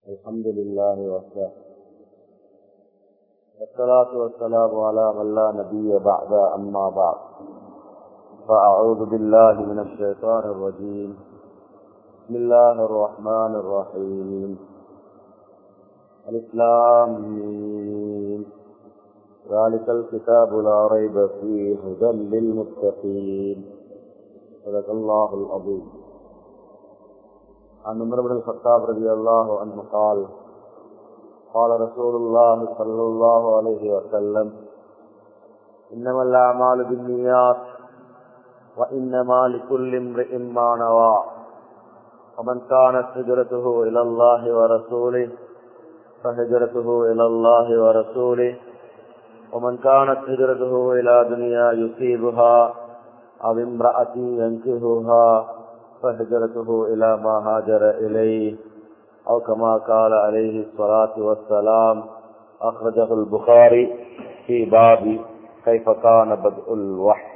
الحمد لله وحده والصلاة والسلام على من لا نبي بعد أما بعد فأعوذ بالله من الشيطان الرجيم بسم الله الرحمن الرحيم الإسلام ذلك الكتاب لا ريب فيه هدى للمتقين صدق الله العظيم عن عمر بن الخطاب رضي الله عنه قال قال رسول الله صلى الله عليه وسلم إنما الأعمال بالنيات وإنما لكل امرئ ما نوى ومن كانت هجرته إلى الله ورسوله فهجرته إلى الله ورسوله ومن كانت هجرته إلى دنيا يصيبها أو امرأة ينكهها فهجرته إلى ما هاجر إليه أو كما قال عليه الصلاة والسلام أخرجه البخاري في باب كيف كان بدء الوحي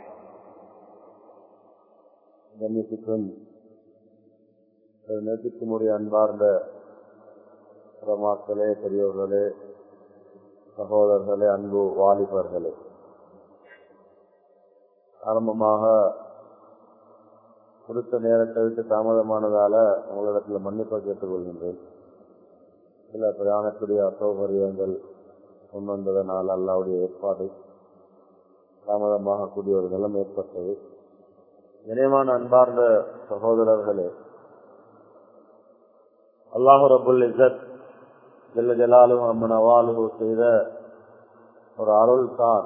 கண்ணியத்துக்கும் நேற்றுக்குமுடைய அன்பார்ந்த பிரமாக்களே பெரியோர்களே சகோதரர்களே அன்பு வாலிபர்களே ஆரம்பமாக கொடுத்த நேரத்தை விட்டு தாமதமானதால உங்களிடத்தில் மன்னிப்பை கேட்டுக்கொள்கின்றேன் சில பிரயாணத்துடைய அசௌகரியங்கள் கொண்டு வந்ததனால் அல்லாவுடைய ஏற்பாடு தாமதமாக கூடிய ஒரு நிலம் ஏற்பட்டது இணையமான அன்பார்ந்த சகோதரர்களே அல்லாஹு ரபுல் இசத் ஜெல்ல ஜலாலும் அம்மன் அவாலு செய்த ஒரு அருள் தான்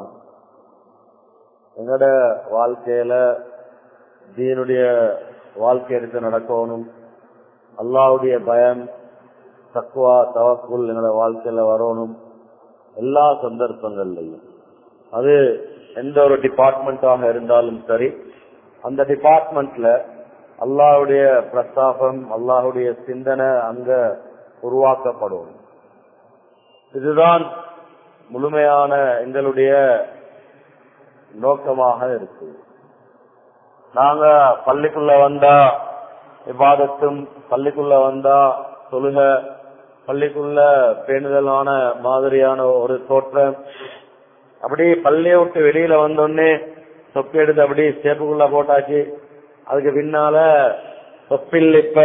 எங்கட வாழ்க்கையில தீனுடைய வாழ்க்கை எடுத்து நடக்கணும் அல்லாவுடைய பயம் தக்குவா தவக்குள் எங்களோட வாழ்க்கையில வரணும் எல்லா சந்தர்ப்பங்கள்லையும் அது எந்த ஒரு டிபார்ட்மெண்டாக இருந்தாலும் சரி அந்த டிபார்ட்மெண்ட்ல அல்லாவுடைய பிரஸ்தாபம் அல்லாஹுடைய சிந்தனை அங்க உருவாக்கப்படும் இதுதான் முழுமையான எங்களுடைய நோக்கமாக இருக்கு நாங்க பள்ளிக்குள்ள வந்தா விவாதத்தும் பள்ளிக்குள்ள வந்தா தொழுக பள்ளிக்குள்ள பேணுதலான மாதிரியான ஒரு தோற்றம் அப்படி பள்ளியை விட்டு வெளியில வந்தோடனே தொப்பி எடுத்து அப்படி சேப்புக்குள்ள போட்டாச்சு அதுக்கு பின்னால தொப்பில் இப்ப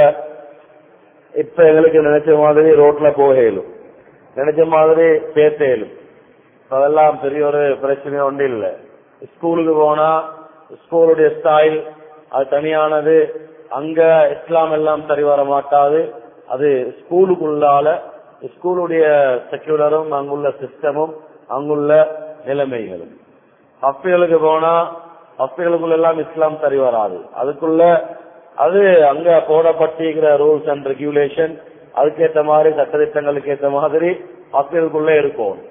இப்ப எங்களுக்கு நினைச்ச மாதிரி ரோட்ல போகலும் நினைச்ச மாதிரி பேசலும் அதெல்லாம் பெரிய ஒரு பிரச்சனை ஒன்று இல்லை ஸ்கூலுக்கு போனா ஸ்கூலுடைய ஸ்டைல் அது தனியானது அங்க இஸ்லாம் எல்லாம் சரி வர மாட்டாது அது ஸ்கூலுக்குள்ளால ஸ்கூலுடைய செக்யூலரும் அங்குள்ள சிஸ்டமும் அங்குள்ள நிலைமைகளும் ஹாஸ்பிட்டலுக்கு போனா ஹாஸ்பிட்டலுக்குள்ள எல்லாம் இஸ்லாம் சரி வராது அதுக்குள்ள அது அங்க போடப்பட்டிருக்கிற ரூல்ஸ் அண்ட் ரெகுலேஷன் அதுக்கேற்ற மாதிரி சட்டத்திட்டங்களுக்கு ஏற்ற மாதிரி ஹாஸ்பிட்டலுக்குள்ள இருக்கும்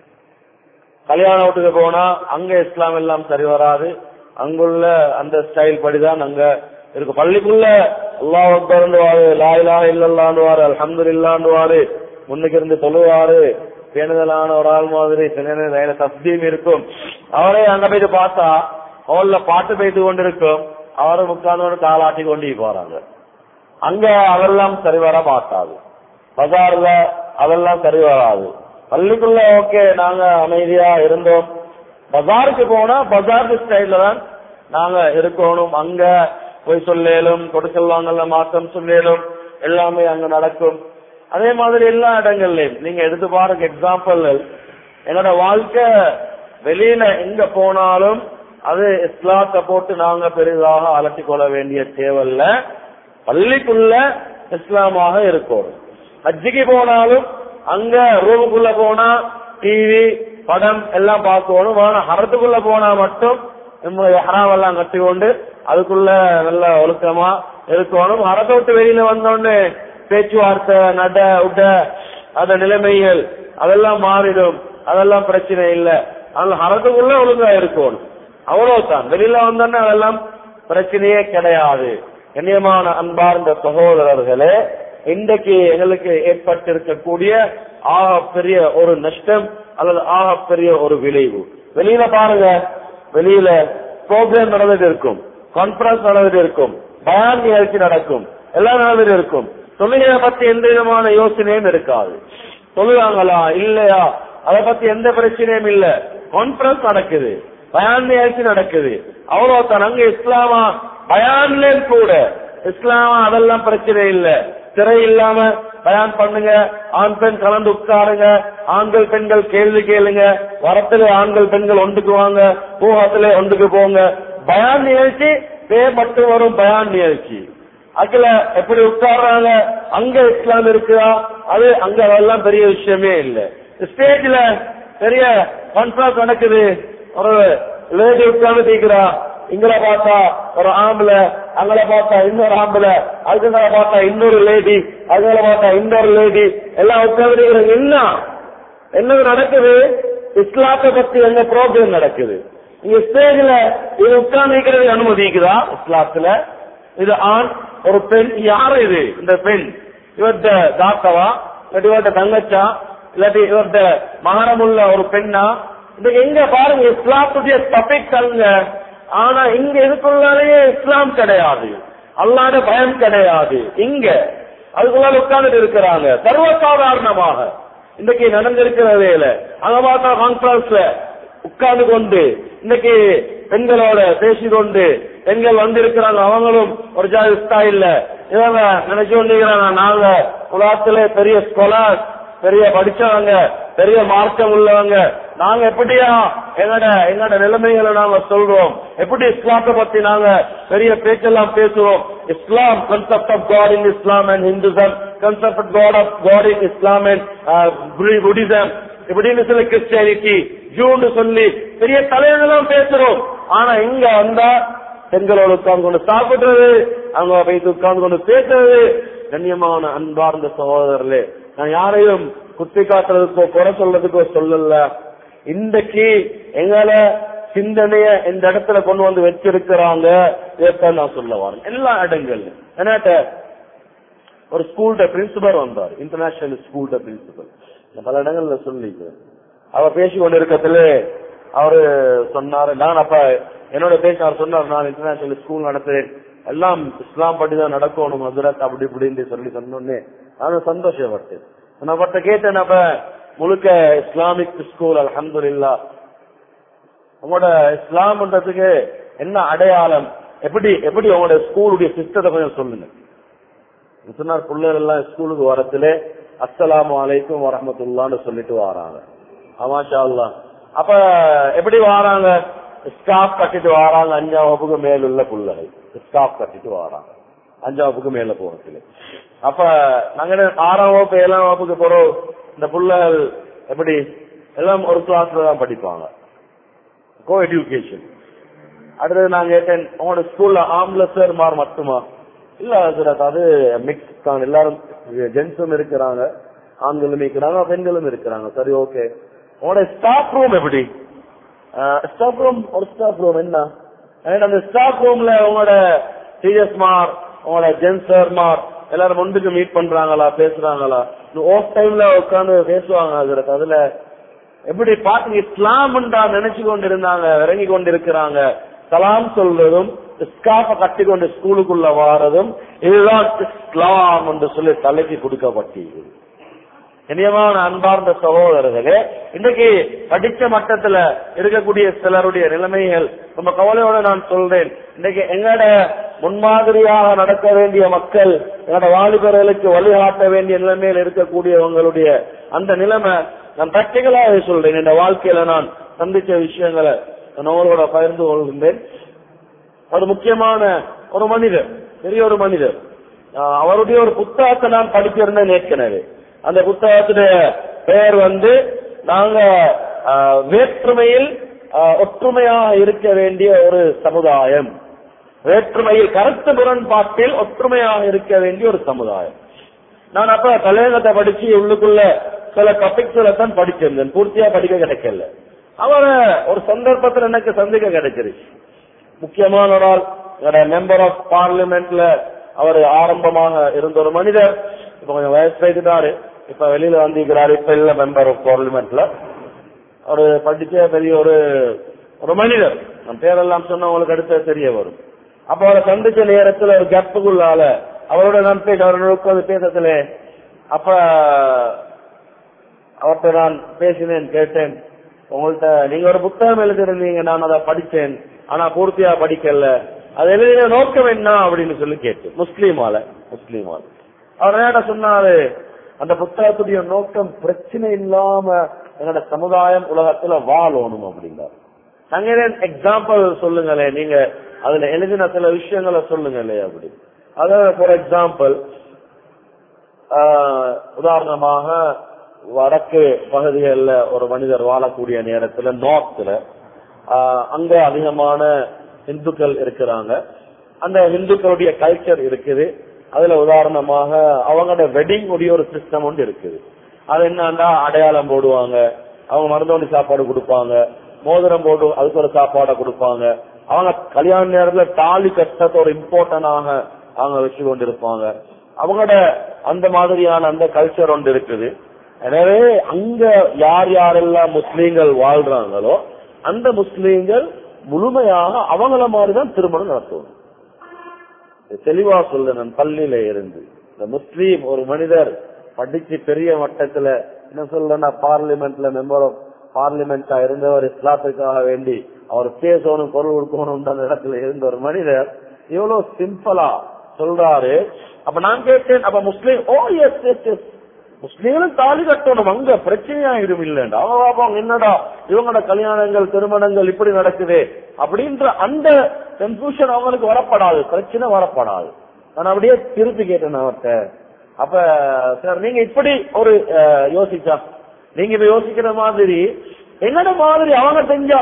கல்யாண வீட்டுக்கு போனா அங்க இஸ்லாம் எல்லாம் சரி வராது அங்குள்ள அந்த ஸ்டைல் படிதான் அங்க இருக்கு பள்ளிக்குள்ள அல்லா அக்பர்ண்டுவாரு லாயிலா இல்லல்லாண்டுவாரு அலமது இல்லாண்டுவாரு முன்னுக்கு இருந்து தொழுவாரு பேணுதலான ஒரு ஆள் மாதிரி சில தஸ்தீம் இருக்கும் அவரே அங்க போயிட்டு பார்த்தா ஹோல்ல பாட்டு பெய்து கொண்டிருக்கும் அவரும் உட்கார்ந்து காலாட்டி கொண்டு போறாங்க அங்க அதெல்லாம் சரி வர மாட்டாது பஜார்ல அதெல்லாம் சரி வராது பள்ளிக்குள்ள ஓகே நாங்க அமைதியா இருந்தோம் பஜாருக்கு போனா பஜார் ஸ்டைல தான் நாங்க இருக்கணும் அங்க போய் சொல்லேலும் கொடுக்கல் வாங்கல மாற்றம் சொல்லேலும் எல்லாமே அங்க நடக்கும் அதே மாதிரி எல்லா இடங்கள்லயும் நீங்க எடுத்து பாருங்க எக்ஸாம்பிள் என்னோட வாழ்க்கை வெளியில எங்க போனாலும் அது இஸ்லாத்தை போட்டு நாங்க பெரிதாக அலட்டி கொள்ள வேண்டிய தேவையில்ல பள்ளிக்குள்ள இஸ்லாமாக இருக்கும் ஹஜ்ஜிக்கு போனாலும் அங்க ரூமுக்குள்ள போனா டிவி படம் எல்லாம் பார்க்கணும் ஆனா ஹரத்துக்குள்ள போனா மட்டும் நம்ம ஹராவெல்லாம் கட்டி கொண்டு அதுக்குள்ள நல்ல ஒழுக்கமா இருக்கணும் ஹரத்தை விட்டு வெளியில வந்தோடனே பேச்சுவார்த்தை நட உட அந்த நிலைமைகள் அதெல்லாம் மாறிடும் அதெல்லாம் பிரச்சனை இல்லை அதனால ஹரத்துக்குள்ள ஒழுங்கா இருக்கணும் அவ்வளவுதான் வெளியில வந்தோடனே அதெல்லாம் பிரச்சனையே கிடையாது கண்ணியமான அன்பார்ந்த சகோதரர்களே இன்றைக்கு எங்களுக்கு ஏற்பட்டிருக்கக்கூடிய ஆக பெரிய ஒரு நஷ்டம் அல்லது ஆக பெரிய ஒரு விளைவு வெளியில பாருங்க வெளியில ப்ரோக்ராம் நடந்துட்டு இருக்கும் கான்பரன்ஸ் நடந்துட்டு இருக்கும் பயான் நிகழ்ச்சி நடக்கும் எல்லாம் நடந்துட்டு இருக்கும் தொழுகையை பத்தி எந்த விதமான யோசனையும் இருக்காது தொழுவாங்களா இல்லையா அதை பத்தி எந்த பிரச்சனையும் இல்ல கான்பரன்ஸ் நடக்குது பயான் நிகழ்ச்சி நடக்குது அவ்வளவுதான் அங்க இஸ்லாமா பயான்லயும் கூட இஸ்லாமா அதெல்லாம் பிரச்சனை இல்ல திரை இல்லாம பயான் பண்ணுங்க ஆண் பெண் கலந்து உட்காருங்க ஆண்கள் பெண்கள் கேள்வி கேளுங்க வரத்துல ஆண்கள் பெண்கள் ஒன்றுக்குவாங்க பூகாத்துல ஒன்றுக்கு போங்க பயான் நிகழ்ச்சி பேர் மட்டும் வரும் பயான் நிகழ்ச்சி அதுல எப்படி உட்கார்றாங்க அங்க இஸ்லாம் இருக்குதா அது அங்க அதெல்லாம் பெரிய விஷயமே இல்ல ஸ்டேஜ்ல பெரிய கான்ஃபரன்ஸ் நடக்குது ஒரு லேடி உட்கார்ந்து தீக்கிறா இங்கல பார்த்தா ஒரு ஆம்பளை அங்கல பார்த்தா இன்னொரு ஆம்பளை அதுங்களை பார்த்தா இன்னொரு லேடி அதுங்களை பார்த்தா இன்னொரு லேடி எல்லாம் உட்கார்ந்து என்ன என்னது நடக்குது இஸ்லாத்தை பத்தி எங்க ப்ரோக்ராம் நடக்குது இங்க ஸ்டேஜ்ல இது உட்கார்ந்து அனுமதிக்குதா இஸ்லாத்துல இது ஆண் ஒரு பெண் யாரு இது இந்த பெண் இவர்த தாத்தவா இல்லாட்டி இவர்த தங்கச்சா இல்லாட்டி இவர்த மகரமுள்ள ஒரு பெண்ணா இந்த எங்க பாருங்க இஸ்லாத்துடைய டாபிக் அங்க ஆனா இங்க இதுக்குள்ளாலேயே இஸ்லாம் கிடையாது அல்லாத பயம் கிடையாது இங்க அதுக்குள்ளால உட்கார்ந்துட்டு இருக்கிறாங்க சர்வசாதாரணமாக இன்னைக்கு நடந்திருக்கிற வேலை அங்க பார்த்தா கான்பரன்ஸ்ல உட்கார்ந்து கொண்டு இன்னைக்கு பெண்களோட பேசிக்கொண்டு பெண்கள் வந்திருக்கிறாங்க அவங்களும் ஒரு ஜாதி ஸ்டைல்ல இவங்க நினைச்சு கொண்டிருக்கிறாங்க நாங்க உலகத்திலே பெரிய ஸ்காலர் பெரிய படிச்சவங்க பெரிய மார்க்கம் உள்ளவங்க நாங்க எப்படியா எங்கட எங்கட நிலைமைகளை நாங்க சொல்றோம் எப்படி இஸ்லாத்தை பத்தி நாங்க பெரிய பேச்செல்லாம் பேசுறோம் Islam concept of God in Islam and Hinduism concept of God of God in Islam and Buddhism இப்படின்னு சொல்லி கிறிஸ்டியானிட்டி ஜூன்னு சொல்லி பெரிய தலைவர்களும் பேசுறோம் ஆனா இங்க வந்தா பெண்களோட உட்கார்ந்து கொண்டு சாப்பிடுறது அவங்க போய் உட்கார்ந்து கொண்டு பேசுறது கண்ணியமான அன்பார்ந்த சகோதரர்களே நான் யாரையும் குத்தி காட்டுறதுக்கோ குறை சொல்றதுக்கோ சொல்லல இன்றைக்கு எங்களை சிந்தனைய இந்த இடத்துல கொண்டு வந்து வச்சிருக்கிறாங்க இதைத்தான் நான் சொல்ல வரேன் எல்லா இடங்கள்ல என்னாட்ட ஒரு ஸ்கூல்ட பிரின்சிபல் வந்தார் இன்டர்நேஷனல் ஸ்கூல்ட பிரின்சிபல் நான் பல இடங்கள்ல சொல்லிக்கிறேன் அவர் பேசி கொண்டிருக்கத்துல அவரு சொன்னாரு நான் அப்ப என்னோட பேச அவர் சொன்னார் நான் இன்டர்நேஷனல் ஸ்கூல் நடத்துறேன் எல்லாம் இஸ்லாம் படிதான் நடக்கணும் மதுரத் அப்படி இப்படின்னு சொல்லி சொன்னோன்னே நானும் சந்தோஷப்பட்டேன் நான் அவர்கிட்ட கேட்டேன் அப்ப முழுக்க இஸ்லாமிக் ஸ்கூல் அலமதுல்லா உங்களோட இஸ்லாம்ன்றதுக்கு என்ன அடையாளம் எப்படி எப்படி உங்களோட ஸ்கூலுடைய சிஸ்டத்தை கொஞ்சம் சொல்லுங்க சொன்னார் பிள்ளைகள் எல்லாம் ஸ்கூலுக்கு வரத்திலே அஸ்ஸலாமு அலைக்கும் வரமத்துல்லான்னு சொல்லிட்டு வராங்க ஆமாஷா அல்லா அப்ப எப்படி வராங்க ஸ்காப் கட்டிட்டு வராங்க அஞ்சாம் வகுப்புக்கு மேல உள்ள பிள்ளைகள் ஸ்காப் கட்டிட்டு வராங்க அஞ்சாம் வகுப்புக்கு மேல போறதுல அப்ப நாங்க என்ன ஆறாம் வகுப்பு ஏழாம் வகுப்புக்கு போறோம் இந்த பிள்ளைகள் எப்படி எல்லாம் ஒரு கிளாஸ்ல தான் படிப்பாங்க கோ எஜுகேஷன் அடுத்தது நான் கேட்டேன் உங்களோட ஸ்கூல்ல ஆம்பளை சார் மார் மட்டுமா இல்ல ஹசரத் அது மிக்ஸ் தான் எல்லாரும் ஜென்ஸும் இருக்கிறாங்க ஆண்களும் இருக்கிறாங்க பெண்களும் இருக்கிறாங்க சரி ஓகே உங்களோட ஸ்டாஃப் ரூம் எப்படி ஸ்டாஃப் ரூம் ஒரு ஸ்டாஃப் ரூம் என்ன And அந்த ஸ்டாஃப் ரூம்ல உங்களோட சீரியஸ் மார் உங்களோட ஜென்ஸ் சார் மார் எல்லாரும் ஒன்றுக்கு மீட் பண்றாங்களா பேசுறாங்களா ஓஃப் டைம்ல உட்காந்து பேசுவாங்க ஹசரத் அதுல எப்படி பாத்தீங்க இஸ்லாம் நினைச்சு கொண்டு இருந்தாங்க இறங்கி கொண்டு இருக்கிறாங்க சலாம் சொல்றதும் ஸ்காஃப கட்டி கொண்டு ஸ்கூலுக்குள்ள வாரதும் இதுதான் இஸ்லாம் என்று சொல்லி தலைக்கு கொடுக்கப்பட்டது இனியமான அன்பார்ந்த சகோதரர்களே இன்னைக்கு படிச்ச மட்டத்துல இருக்கக்கூடிய சிலருடைய நிலைமைகள் ரொம்ப கவலையோட நான் சொல்றேன் இன்னைக்கு எங்கட முன்மாதிரியாக நடக்க வேண்டிய மக்கள் எங்கட வாலிபர்களுக்கு வழிகாட்ட வேண்டிய நிலைமையில் இருக்கக்கூடியவங்களுடைய அந்த நிலைமை நான் பிராக்டிகலாக சொல்றேன் இந்த வாழ்க்கையில நான் சந்திச்ச விஷயங்களை நான் உங்களோட பகிர்ந்து கொள்கின்றேன் ஒரு முக்கியமான ஒரு மனிதர் பெரிய ஒரு மனிதர் ஆஹ் அவருடைய ஒரு புத்தகத்தை நான் படிச்சிருந்தேன் ஏற்கனவே அந்த புத்தகத்துடைய பெயர் வந்து நாங்க ஆஹ், வேற்றுமையில் ஆஹ், ஒற்றுமையாக இருக்க வேண்டிய ஒரு சமுதாயம் வேற்றுமையில் கருத்து முரண்பாட்டில் ஒற்றுமையாக இருக்க வேண்டிய ஒரு சமுதாயம் நான் அப்ப தலையங்கத்தை படிச்சு உள்ளுக்குள்ள சில டாபிக்ஸ்ல தான் படிச்சிருந்தேன் பூர்த்தியா படிக்க கிடைக்கல அவரை ஒரு சந்தர்ப்பத்தில் எனக்கு சந்திக்க கிடைச்சிருச்சு முக்கியமான ஒரு ஆள் மெம்பர் ஆஃப் பார்லிமெண்ட்ல அவர் ஆரம்பமாக இருந்த ஒரு மனிதர் இப்ப கொஞ்சம் வயசு வைத்துட்டாரு இப்ப வெளியில வந்திருக்கிறாரு இப்ப இல்ல மெம்பர் ஆஃப் பார்லிமெண்ட்ல ஒரு படிச்ச பெரிய ஒரு ஒரு மனிதர் நம் பேரெல்லாம் சொன்னா உங்களுக்கு அடுத்த தெரிய வரும் அப்ப அவரை சந்திச்ச நேரத்துல ஒரு கப்புக்குள்ளால அவரோட நான் பேச அவரோட உட்கார்ந்து பேசத்துல அப்ப அவர்கிட்ட நான் பேசினேன் கேட்டேன் உங்கள்ட்ட நீங்க ஒரு புத்தகம் எழுதிருந்தீங்க நான் அதை படிச்சேன் ஆனா பூர்த்தியா படிக்கல அது எழுதின நோக்கம் என்ன அப்படின்னு சொல்லி கேட்டேன் முஸ்லீமால முஸ்லீமால அவர் என்ன சொன்னாரு அந்த புத்தகத்துடைய நோக்கம் பிரச்சனை இல்லாம எங்களோட சமுதாயம் உலகத்துல வாழணும் அப்படிங்கிறார் நாங்க எக்ஸாம்பிள் சொல்லுங்களேன் நீங்க அதுல எழுதின சில விஷயங்களை சொல்லுங்களே அப்படி அதாவது ஃபார் எக்ஸாம்பிள் உதாரணமாக வடக்கு பகுதிகளில் ஒரு மனிதர் வாழக்கூடிய நேரத்துல நார்த்ல அங்க அதிகமான இந்துக்கள் இருக்கிறாங்க அந்த இந்துக்களுடைய கல்ச்சர் இருக்குது அதுல உதாரணமாக அவங்களோட வெட்டிங் உடைய ஒரு சிஸ்டம் ஒன்று இருக்குது அது என்னன்னா அடையாளம் போடுவாங்க அவங்க மருந்தோண்டி சாப்பாடு கொடுப்பாங்க மோதிரம் போட்டு அதுக்கு ஒரு சாப்பாடை கொடுப்பாங்க அவங்க கல்யாண நேரத்துல தாலி கட்டத்தை ஒரு இம்பார்ட்டன்டாக அவங்க வச்சு கொண்டிருப்பாங்க அவங்களோட அந்த மாதிரியான அந்த கல்ச்சர் ஒன்று இருக்குது எனவே அங்க யார் யாரெல்லாம் முஸ்லீம்கள் வாழ்றாங்களோ அந்த முஸ்லீம்கள் முழுமையாக அவங்கள மாதிரிதான் திருமணம் நடத்தணும் தெளிவா சொல்ல நான் பள்ளியில இருந்து இந்த முஸ்லீம் ஒரு மனிதர் படிச்சு பெரிய மட்டத்துல என்ன சொல்றேன்னா பார்லிமெண்ட்ல மெம்பர் ஆஃப் பார்லிமெண்டா இருந்தவர் இஸ்லாத்துக்காக வேண்டி அவர் பேசணும் குரல் கொடுக்கணும் அந்த இடத்துல இருந்த ஒரு மனிதர் இவ்வளவு சிம்பிளா சொல்றாரு அப்ப நான் கேட்டேன் அப்ப Muslim oh yes yes yes முஸ்லீம்களும் தாலி கட்டணும் அங்க பிரச்சனையாயிடும் இல்லைண்டா அவங்க பாப்பாங்க என்னடா இவங்களோட கல்யாணங்கள் திருமணங்கள் இப்படி நடக்குது அப்படின்ற அந்த கன்ஃபியூஷன் அவங்களுக்கு வரப்படாது பிரச்சனை வரப்படாது நான் அப்படியே திருப்பி கேட்டேன் அவர்கிட்ட அப்ப சார் நீங்க இப்படி ஒரு யோசிச்சா நீங்க இப்ப யோசிக்கிற மாதிரி என்னோட மாதிரி அவங்க செஞ்சா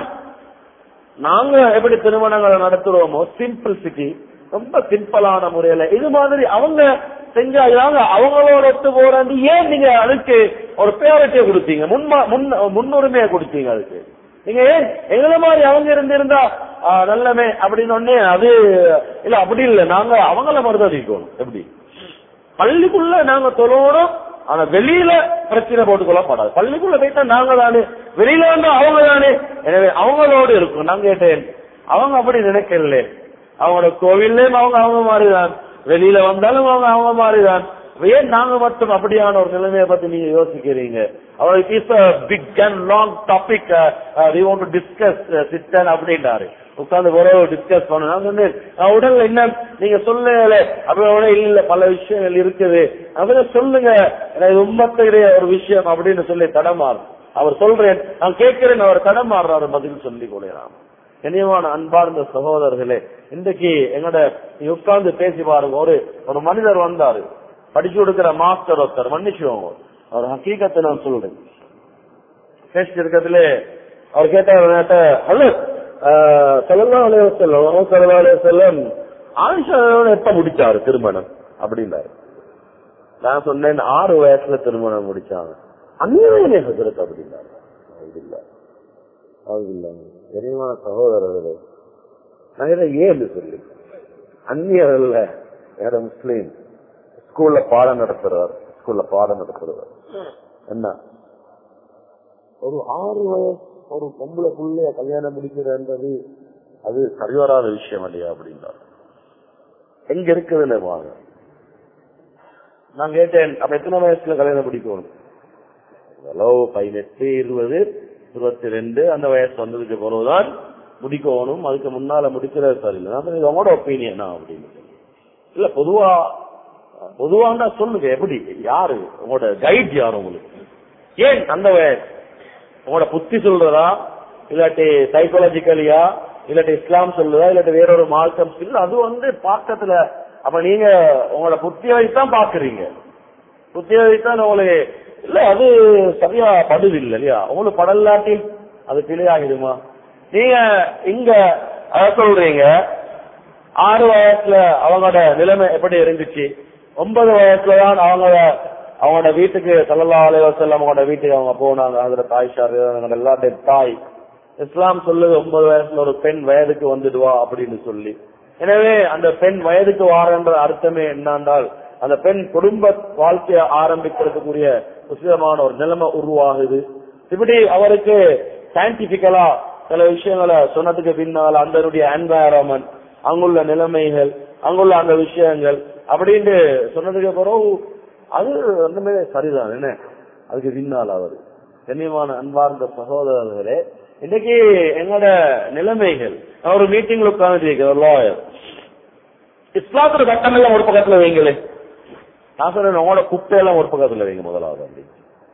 நாங்க எப்படி திருமணங்களை நடத்துறோமோ சிம்பிள்சிட்டி ரொம்ப சிம்பிளான முறையில இது மாதிரி அவங்க செஞ்சாங்க அவங்களோட ஒத்து போறாண்டு ஏன் நீங்க அதுக்கு ஒரு பேரட்டியை கொடுத்தீங்க முன்மா முன் முன்னுரிமையை கொடுத்தீங்க அதுக்கு நீங்க ஏன் எங்களை மாதிரி அவங்க இருந்திருந்தா நல்லமே அப்படின்னு ஒன்னே அது இல்ல அப்படி இல்ல நாங்க அவங்கள மறுதளிக்கணும் எப்படி பள்ளிக்குள்ள நாங்க தொழணும் ஆனா வெளியில பிரச்சனை போட்டுக்கொள்ளப்படாது பள்ளிக்குள்ள போயிட்டா நாங்க தானே வெளியில வந்து அவங்க தானே எனவே அவங்களோடு இருக்கும் நான் கேட்டேன் அவங்க அப்படி நினைக்கல அவங்களோட கோவில்லையும் அவங்க அவங்க மாதிரிதான் வெளியில வந்தாலும் அவங்க அவங்க மாதிரிதான் ஏன் நாங்க மட்டும் அப்படியான ஒரு நிலைமையை பத்தி நீங்க யோசிக்கிறீங்க அவருக்கு is big and long topic we want to discuss system அப்படின்றாரு உட்கார்ந்து உறவு டிஸ்கஸ் பண்ண நான் சொன்னேன் உடல்ல என்ன நீங்க சொல்லல அப்படி இல்ல பல விஷயங்கள் இருக்குது அப்படியே சொல்லுங்க எனக்கு உண்மத்துடைய ஒரு விஷயம் அப்படின்னு சொல்லி தடமாறு அவர் சொல்றேன் நான் கேட்கிறேன் அவர் தடமாறுறாரு பதில் சொல்லி கொள்கிறான் இனியமான அன்பார்ந்த சகோதரர்களே இன்றைக்கு எங்கட உட்கார்ந்து பேசி பாருங்க ஒரு ஒரு மனிதர் வந்தாரு படிச்சு கொடுக்கிற மாஸ்டர் ஒருத்தர் மன்னிச்சுவோங்க அவர் ஹக்கீகத்தை நான் சொல்றேன் பேசிட்டு இருக்கிறதுல அவர் கேட்டார் அல்ல செல்லா அலைய செல்லம் செல்லா அலைய செல்லம் ஆயிஷாவோட எப்ப முடிச்சாரு திருமணம் அப்படின்னாரு நான் சொன்னேன் ஆறு வயசுல திருமணம் முடிச்சாங்க அந்நியமே ஹசரத் அப்படின்னாரு இல்ல இல்ல தெரியுமான சகோதரர்களே நான் இதை ஏன்னு சொல்லி அந்நியர் அல்ல வேற முஸ்லீம் ஸ்கூல்ல பாடம் நடத்துறார் ஸ்கூல்ல பாடம் நடத்துறவர் என்ன ஒரு ஆறு வயசு ஒரு பொம்பளை புள்ளைய கல்யாணம் முடிக்கிறன்றது அது சரிவராத விஷயம் இல்லையா அப்படின்னாரு எங்க இருக்குதுன்னு வாங்க நான் கேட்டேன் அப்ப எத்தனை வயசுல கல்யாணம் முடிக்கணும் அளவு பதினெட்டு இருபது இருபத்தி ரெண்டு அந்த வயசு வந்ததுக்கு பிறகுதான் முடிக்கணும் அதுக்கு முன்னால முடிக்கிறது சரியில்லை நான் சொன்னேன், இது உங்களோட ஒப்பீனியனா அப்படின்னு இல்ல பொதுவா பொதுவாண்டா சொல்லுங்க எப்படி யாரு உங்களோட கைட் யாரு உங்களுக்கு ஏன் அந்த வயசு உங்களோட புத்தி சொல்றதா இல்லாட்டி சைக்காலஜிக்கலியா இல்லாட்டி இஸ்லாம் சொல்லுதா இல்லாட்டி வேறொரு மார்க்கம் இல்ல அது வந்து பாக்கத்துல அப்ப நீங்க உங்களோட புத்தியை வைத்தான் பாக்குறீங்க புத்தியை வைத்தான் உங்களுக்கு இல்ல அது சரியா படுது இல்ல இல்லையா உங்களுக்கு படலாட்டி அது பிழையாகிடுமா நீங்க இங்க அத சொல்றீங்க ஆறு வயசுல அவங்களோட நிலைமை எப்படி இருந்துச்சு ஒன்பது வயசுல தான் அவங்க அவங்களோட வீட்டுக்கு சல்லல்லா அலைவசல்லம் அவங்களோட வீட்டுக்கு அவங்க போனாங்க அதுல தாய் ஷார் எல்லாத்தையும் தாய் இஸ்லாம் சொல்லுது ஒன்பது வயசுல ஒரு பெண் வயதுக்கு வந்துடுவா அப்படின்னு சொல்லி எனவே அந்த பெண் வயதுக்கு வாரன்ற அர்த்தமே என்னன்றால் அந்த பெண் குடும்ப வாழ்க்கையை ஆரம்பிக்கிறதுக்குரிய உசிதமான ஒரு நிலைமை உருவாகுது இப்படி அவருக்கு சயின்டிபிக்கலா சில விஷயங்களை சொன்னதுக்கு பின்னால் அந்த என்வாயரன்மெண்ட் அங்குள்ள நிலைமைகள் அங்குள்ள அந்த விஷயங்கள் அப்படின்னு சொன்னதுக்கு பிறகு அது ரெண்டுமே சரிதான் என்ன அதுக்கு பின்னால் அவர் கண்ணியமான அன்பார்ந்த சகோதரர்களே இன்னைக்கு எங்களோட நிலைமைகள் நான் ஒரு மீட்டிங்ல உட்கார்ந்து ஒரு லாயர் இஸ்லாத்துல சட்டம் எல்லாம் ஒரு பக்கத்துல வைங்களே நான் சொல்றேன் உங்களோட குப்பையெல்லாம் ஒரு பக்கத்துல வைங்க முதலாவது அப்படின்னு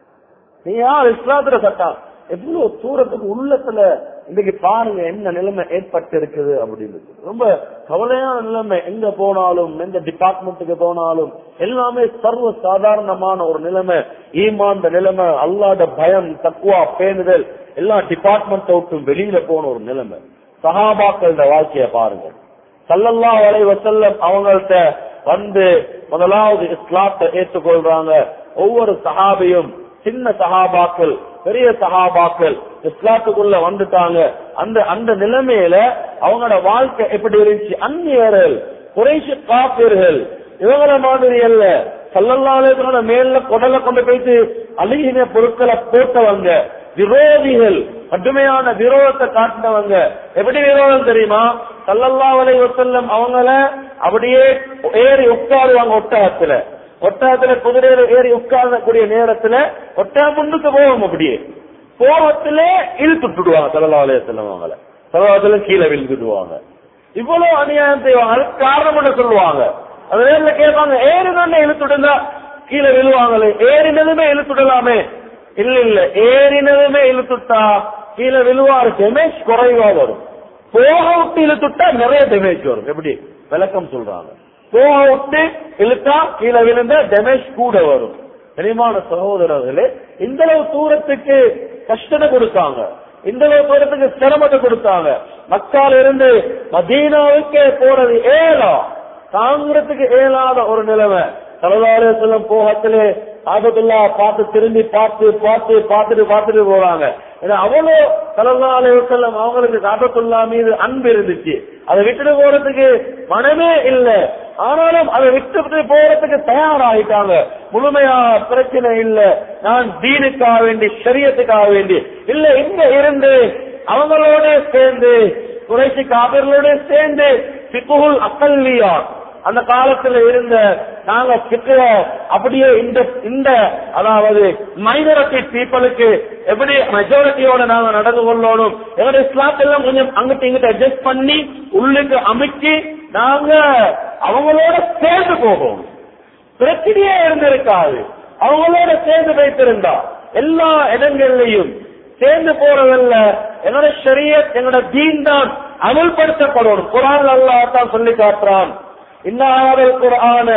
நீ யார் இஸ்லாத்துல சட்டம் எவ்வளவு தூரத்துக்கு உள்ளத்துல இன்னைக்கு பாருங்க என்ன நிலைமை ஏற்பட்டு இருக்குது அப்படின்னு ரொம்ப கவலையான நிலைமை எங்க போனாலும் எந்த டிபார்ட்மெண்ட்டுக்கு போனாலும் எல்லாமே சர்வ சாதாரணமான ஒரு நிலைமை ஈமாந்த நிலைமை அல்லாத பயம் தக்குவா பேணுதல் எல்லா டிபார்ட்மெண்ட்டை விட்டும் வெளியில போன ஒரு நிலைமை சகாபாக்களோட வாழ்க்கைய பாருங்க சல்லல்லா வலை வசல்லம் அவங்கள்ட்ட வந்து முதலாவது இஸ்லாத்தை ஏற்றுக்கொள்றாங்க ஒவ்வொரு சஹாபியும் சின்ன சஹாபாக்கள் பெரிய சஹாபாக்கள் இஸ்லாத்துக்குள்ள வந்துட்டாங்க அந்த அந்த நிலைமையில அவங்களோட வாழ்க்கை எப்படி இருந்துச்சு அந்நியர்கள் குறைசி காப்பீர்கள் இவங்கள மாதிரி அல்ல சல்லல்லாத மேல குடலை கொண்டு போயிட்டு அழுகின பொருட்களை போட்டவங்க விரோதிகள் கடுமையான விரோதத்தை காட்டினவங்க எப்படி விரோதம் தெரியுமா சல்லல்லா வலை வசல்லம் அவங்கள அப்படியே ஏறி உட்காருவாங்க ஒட்டகத்துல ஒட்டகத்துல குதிரையில ஏறி உட்காரக்கூடிய நேரத்துல ஒட்டக முன்னுக்கு போவோம் அப்படியே போகத்திலே இழுத்துட்டுடுவாங்க சல்லல்லா வலைய செல்லம் அவங்கள சலவாத்துல கீழே விழுந்துடுவாங்க இவ்வளவு அநியாயம் செய்வாங்க அதுக்கு காரணம் என்ன சொல்லுவாங்க அது நேர்ல கேட்பாங்க ஏறி தானே இழுத்துடுந்தா கீழே விழுவாங்களே ஏறினதுமே இழுத்துடலாமே இல்ல இல்ல ஏறினதுமே இழுத்துட்டா கீழே விழுவாரு டெமேஜ் குறைவா வரும் போக விட்டு இழுத்துட்டா நிறைய டெமேஜ் வரும் எப்படி விளக்கம் சொல்றாங்க போக விட்டு இழுத்தா கீழே விழுந்த டெமேஜ் கூட வரும் கனிமான சகோதரர்களே இந்த அளவு தூரத்துக்கு கஷ்டத்தை கொடுத்தாங்க இந்த அளவு தூரத்துக்கு சிரமத்தை கொடுத்தாங்க மக்கால இருந்து மதீனாவுக்கே போறது ஏலா தாங்கிறதுக்கு இயலாத ஒரு நிலைமை சலதாரே செல்லும் போகத்திலே ஆபத்துல்லா பார்த்து திரும்பி பார்த்து பார்த்து பார்த்துட்டு பார்த்துட்டு போறாங்க ஏன்னா அவ்வளவு சலதாரே செல்லும் அவங்களுக்கு ஆபத்துல்லா மீது அன்பு இருந்துச்சு அதை விட்டுட்டு போறதுக்கு மனமே இல்ல ஆனாலும் அதை விட்டுட்டு போறதுக்கு தயாராகிட்டாங்க முழுமையா பிரச்சனை இல்ல நான் தீனுக்காக வேண்டி சரியத்துக்காக வேண்டி இல்ல இங்க இருந்து அவங்களோட சேர்ந்து குறைசி காபிர்களோட சேர்ந்து சிக்குகுல் அக்கல்லியா அந்த காலத்துல இருந்த நாங்க சிக்குவ அப்படியே இந்த இந்த அதாவது மைனாரிட்டி பீப்புளுக்கு எப்படி மெஜாரிட்டியோட நாங்க நடந்து கொள்ளணும் எங்களுடைய இஸ்லாத் எல்லாம் கொஞ்சம் அங்கிட்ட இங்கிட்ட அட்ஜஸ்ட் பண்ணி உள்ளுக்கு அமைச்சு நாங்க அவங்களோட சேர்ந்து போவோம் பிரச்சனையே இருந்திருக்காது அவங்களோட சேர்ந்து வைத்திருந்தா எல்லா இடங்கள்லயும் சேர்ந்து போறதல்ல என்னோட ஷரியத் என்னோட தீன் தான் அமல்படுத்தப்படணும் குரான் அல்லா தான் சொல்லி காட்டுறான் இன்னாவல் குரான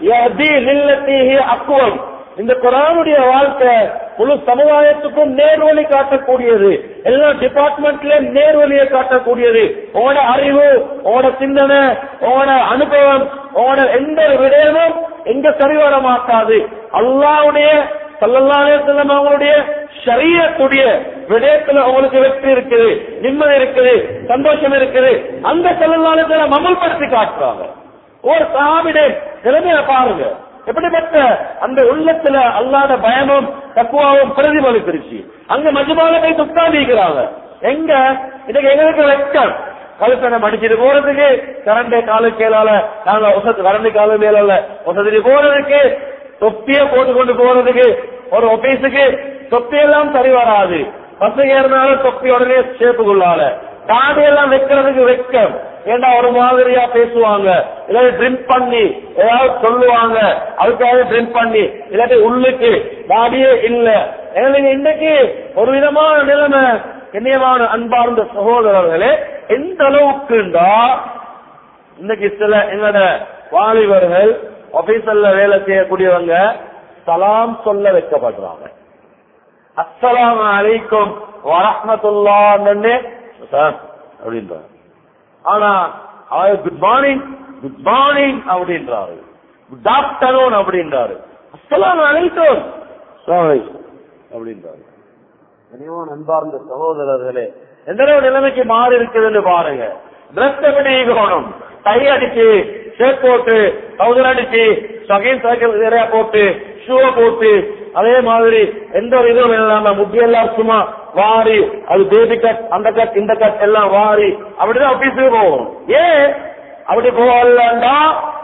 அக்குவம் இந்த குரானுடைய வாழ்க்கை முழு சமுதாயத்துக்கும் நேர்வழி காட்டக்கூடியது எல்லா டிபார்ட்மெண்ட்லயும் நேர்வழியை காட்டக்கூடியது உங்களோட அறிவு உங்களோட சிந்தனை உங்களோட அனுபவம் உங்களோட எந்த ஒரு விடயமும் எங்க சரிவர மாட்டாது அல்லாவுடைய சல்லல்லாஹு செல்லம் அவங்களுடைய ஷரியத்துடைய விடயத்துல உங்களுக்கு வெற்றி இருக்குது நிம்மதி இருக்குது சந்தோஷம் இருக்குது அந்த சல்லல்லாஹு செல்லம் அமல்படுத்தி காட்டுறாங்க ஒரு சாவிட நிலைமையை பாருங்க எப்படிப்பட்ட அந்த உள்ளத்துல அல்லாத பயமும் தக்குவாவும் பிரதிபலித்திருச்சு அங்க மஜ்மால போய் உட்கார்ந்திருக்கிறாங்க எங்க இன்னைக்கு எங்களுக்கு வெக்கம் கழுத்தனை மடிச்சிட்டு போறதுக்கு கரண்டை காலு கேளால நாங்க வசதி கரண்டி காலு மேலால வசதி போறதுக்கு தொப்பிய போட்டு கொண்டு போறதுக்கு ஒரு ஆபீஸுக்கு தொப்பி எல்லாம் சரி வராது பஸ் ஏறினாலும் தொப்பி உடனே சேப்புக்குள்ளால தாடி எல்லாம் வைக்கிறதுக்கு வெக்கம் ஏண்டா ஒரு மாதிரியா பேசுவாங்க இல்லாட்டி ட்ரிங்க் பண்ணி ஏதாவது சொல்லுவாங்க அதுக்காக ட்ரிங்க் பண்ணி இல்லாட்டி உள்ளுக்கு தாடியே இல்ல எங்களுக்கு இன்னைக்கு ஒரு விதமான நிலைமை கண்ணியமான அன்பார்ந்த சகோதரர்களே எந்த அளவுக்குண்டா இன்னைக்கு சில எங்களோட வாலிபர்கள் ஆபீஸ்ல வேலை செய்யக்கூடியவங்க சலாம் சொல்ல வைக்கப்படுறாங்க அஸ்ஸலாமு அலைக்கும் வரஹ்மத்துல்லாஹ்னு சார் அப்படின்றாங்க ஆனா அவர் குட் மார்னிங் குட் மார்னிங் அப்படின்றாரு குட் ஆஃப்டர்நூன் அப்படின்றாரு அஸ்ஸலாமு அலைக்கும் அஸ்ஸலாமு அலைக்கும் அப்படின்றாரு கனிவான அன்பார்ந்த சகோதரர்களே எந்த அளவு நிலைமைக்கு மாறி இருக்குதுன்னு பாருங்க டிரெஸ் எப்படி இருக்கணும் டை அடிச்சு ஷர்ட் போட்டு டவுசர் அடிச்சு சகைன் சைக்கிள் நிறைய போட்டு ஷூ போட்டு அதே மாதிரி எந்த ஒரு இதுவும் இல்லாம முட்டியெல்லாம் சும்மா வாரி அது பேபி கட் அந்த கட் இந்த கட் எல்லாம் வாரி அப்படிதான் ஆபீஸுக்கு போவோம் ஏன் அப்படி போகலண்டா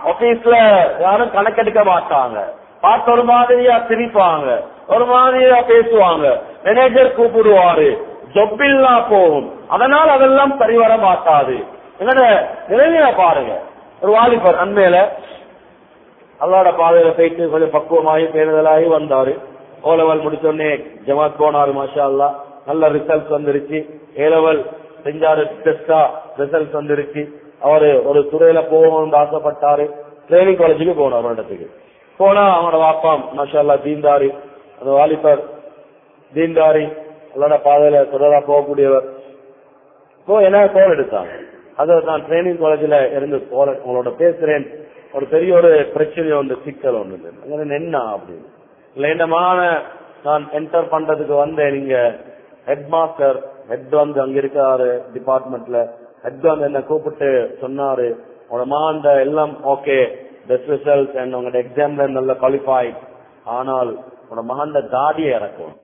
ஆபீஸ்ல யாரும் கணக்கெடுக்க மாட்டாங்க பார்த்து ஒரு மாதிரியா சிரிப்பாங்க ஒரு மாதிரியா பேசுவாங்க மேனேஜர் கூப்பிடுவாரு ஜொப்பில்லா போகும் அதனால் அதெல்லாம் சரி வர மாட்டாது என்னோட நிலைமையில பாருங்க ஒரு வாலிபர் அண்மையில அல்லாட பாதையில போயிட்டு கொஞ்சம் பக்குவமாகி பேருதலாகி வந்தாரு ஓ லெவல் முடிச்சோடனே ஜமாத் போனாரு மாஷா அல்லா நல்ல ரிசல்ட் வந்துருச்சு ஏ லெவல் செஞ்சாரு டெஸ்டா ரிசல்ட் வந்துருச்சு அவரு ஒரு துறையில போகணும்னு ஆசைப்பட்டாரு ட்ரைனிங் காலேஜுக்கு போனார் ஒரு இடத்துக்கு போனா அவனோட வாப்பாம் மாஷா அல்லா தீந்தாரி அந்த வாலிபர் தீந்தாரி அல்லாட பாதையில தொடரா போகக்கூடியவர் இப்போ என்ன கோல் எடுத்தாங்க அதை நான் ட்ரைனிங் காலேஜ்ல இருந்து கோல உங்களோட பேசுறேன் ஒரு பெரிய ஒரு பிரச்சனை ஒன்று சிக்கல் ஒன்று அங்க என்ன அப்படின்னு லேண்டமான நான் என்டர் பண்றதுக்கு வந்தேன் நீங்க ஹெட் மாஸ்டர் ஹெட் வந்து அங்க இருக்காரு டிபார்ட்மெண்ட்ல ஹெட் வந்து என்ன கூப்பிட்டு சொன்னாரு உங்களோட மாண்ட எல்லாம் ஓகே பெஸ்ட் ரிசல்ட் அண்ட் உங்களோட எக்ஸாம்ல நல்ல குவாலிஃபை ஆனால் உங்களோட மகண்ட தாடியை இறக்கும்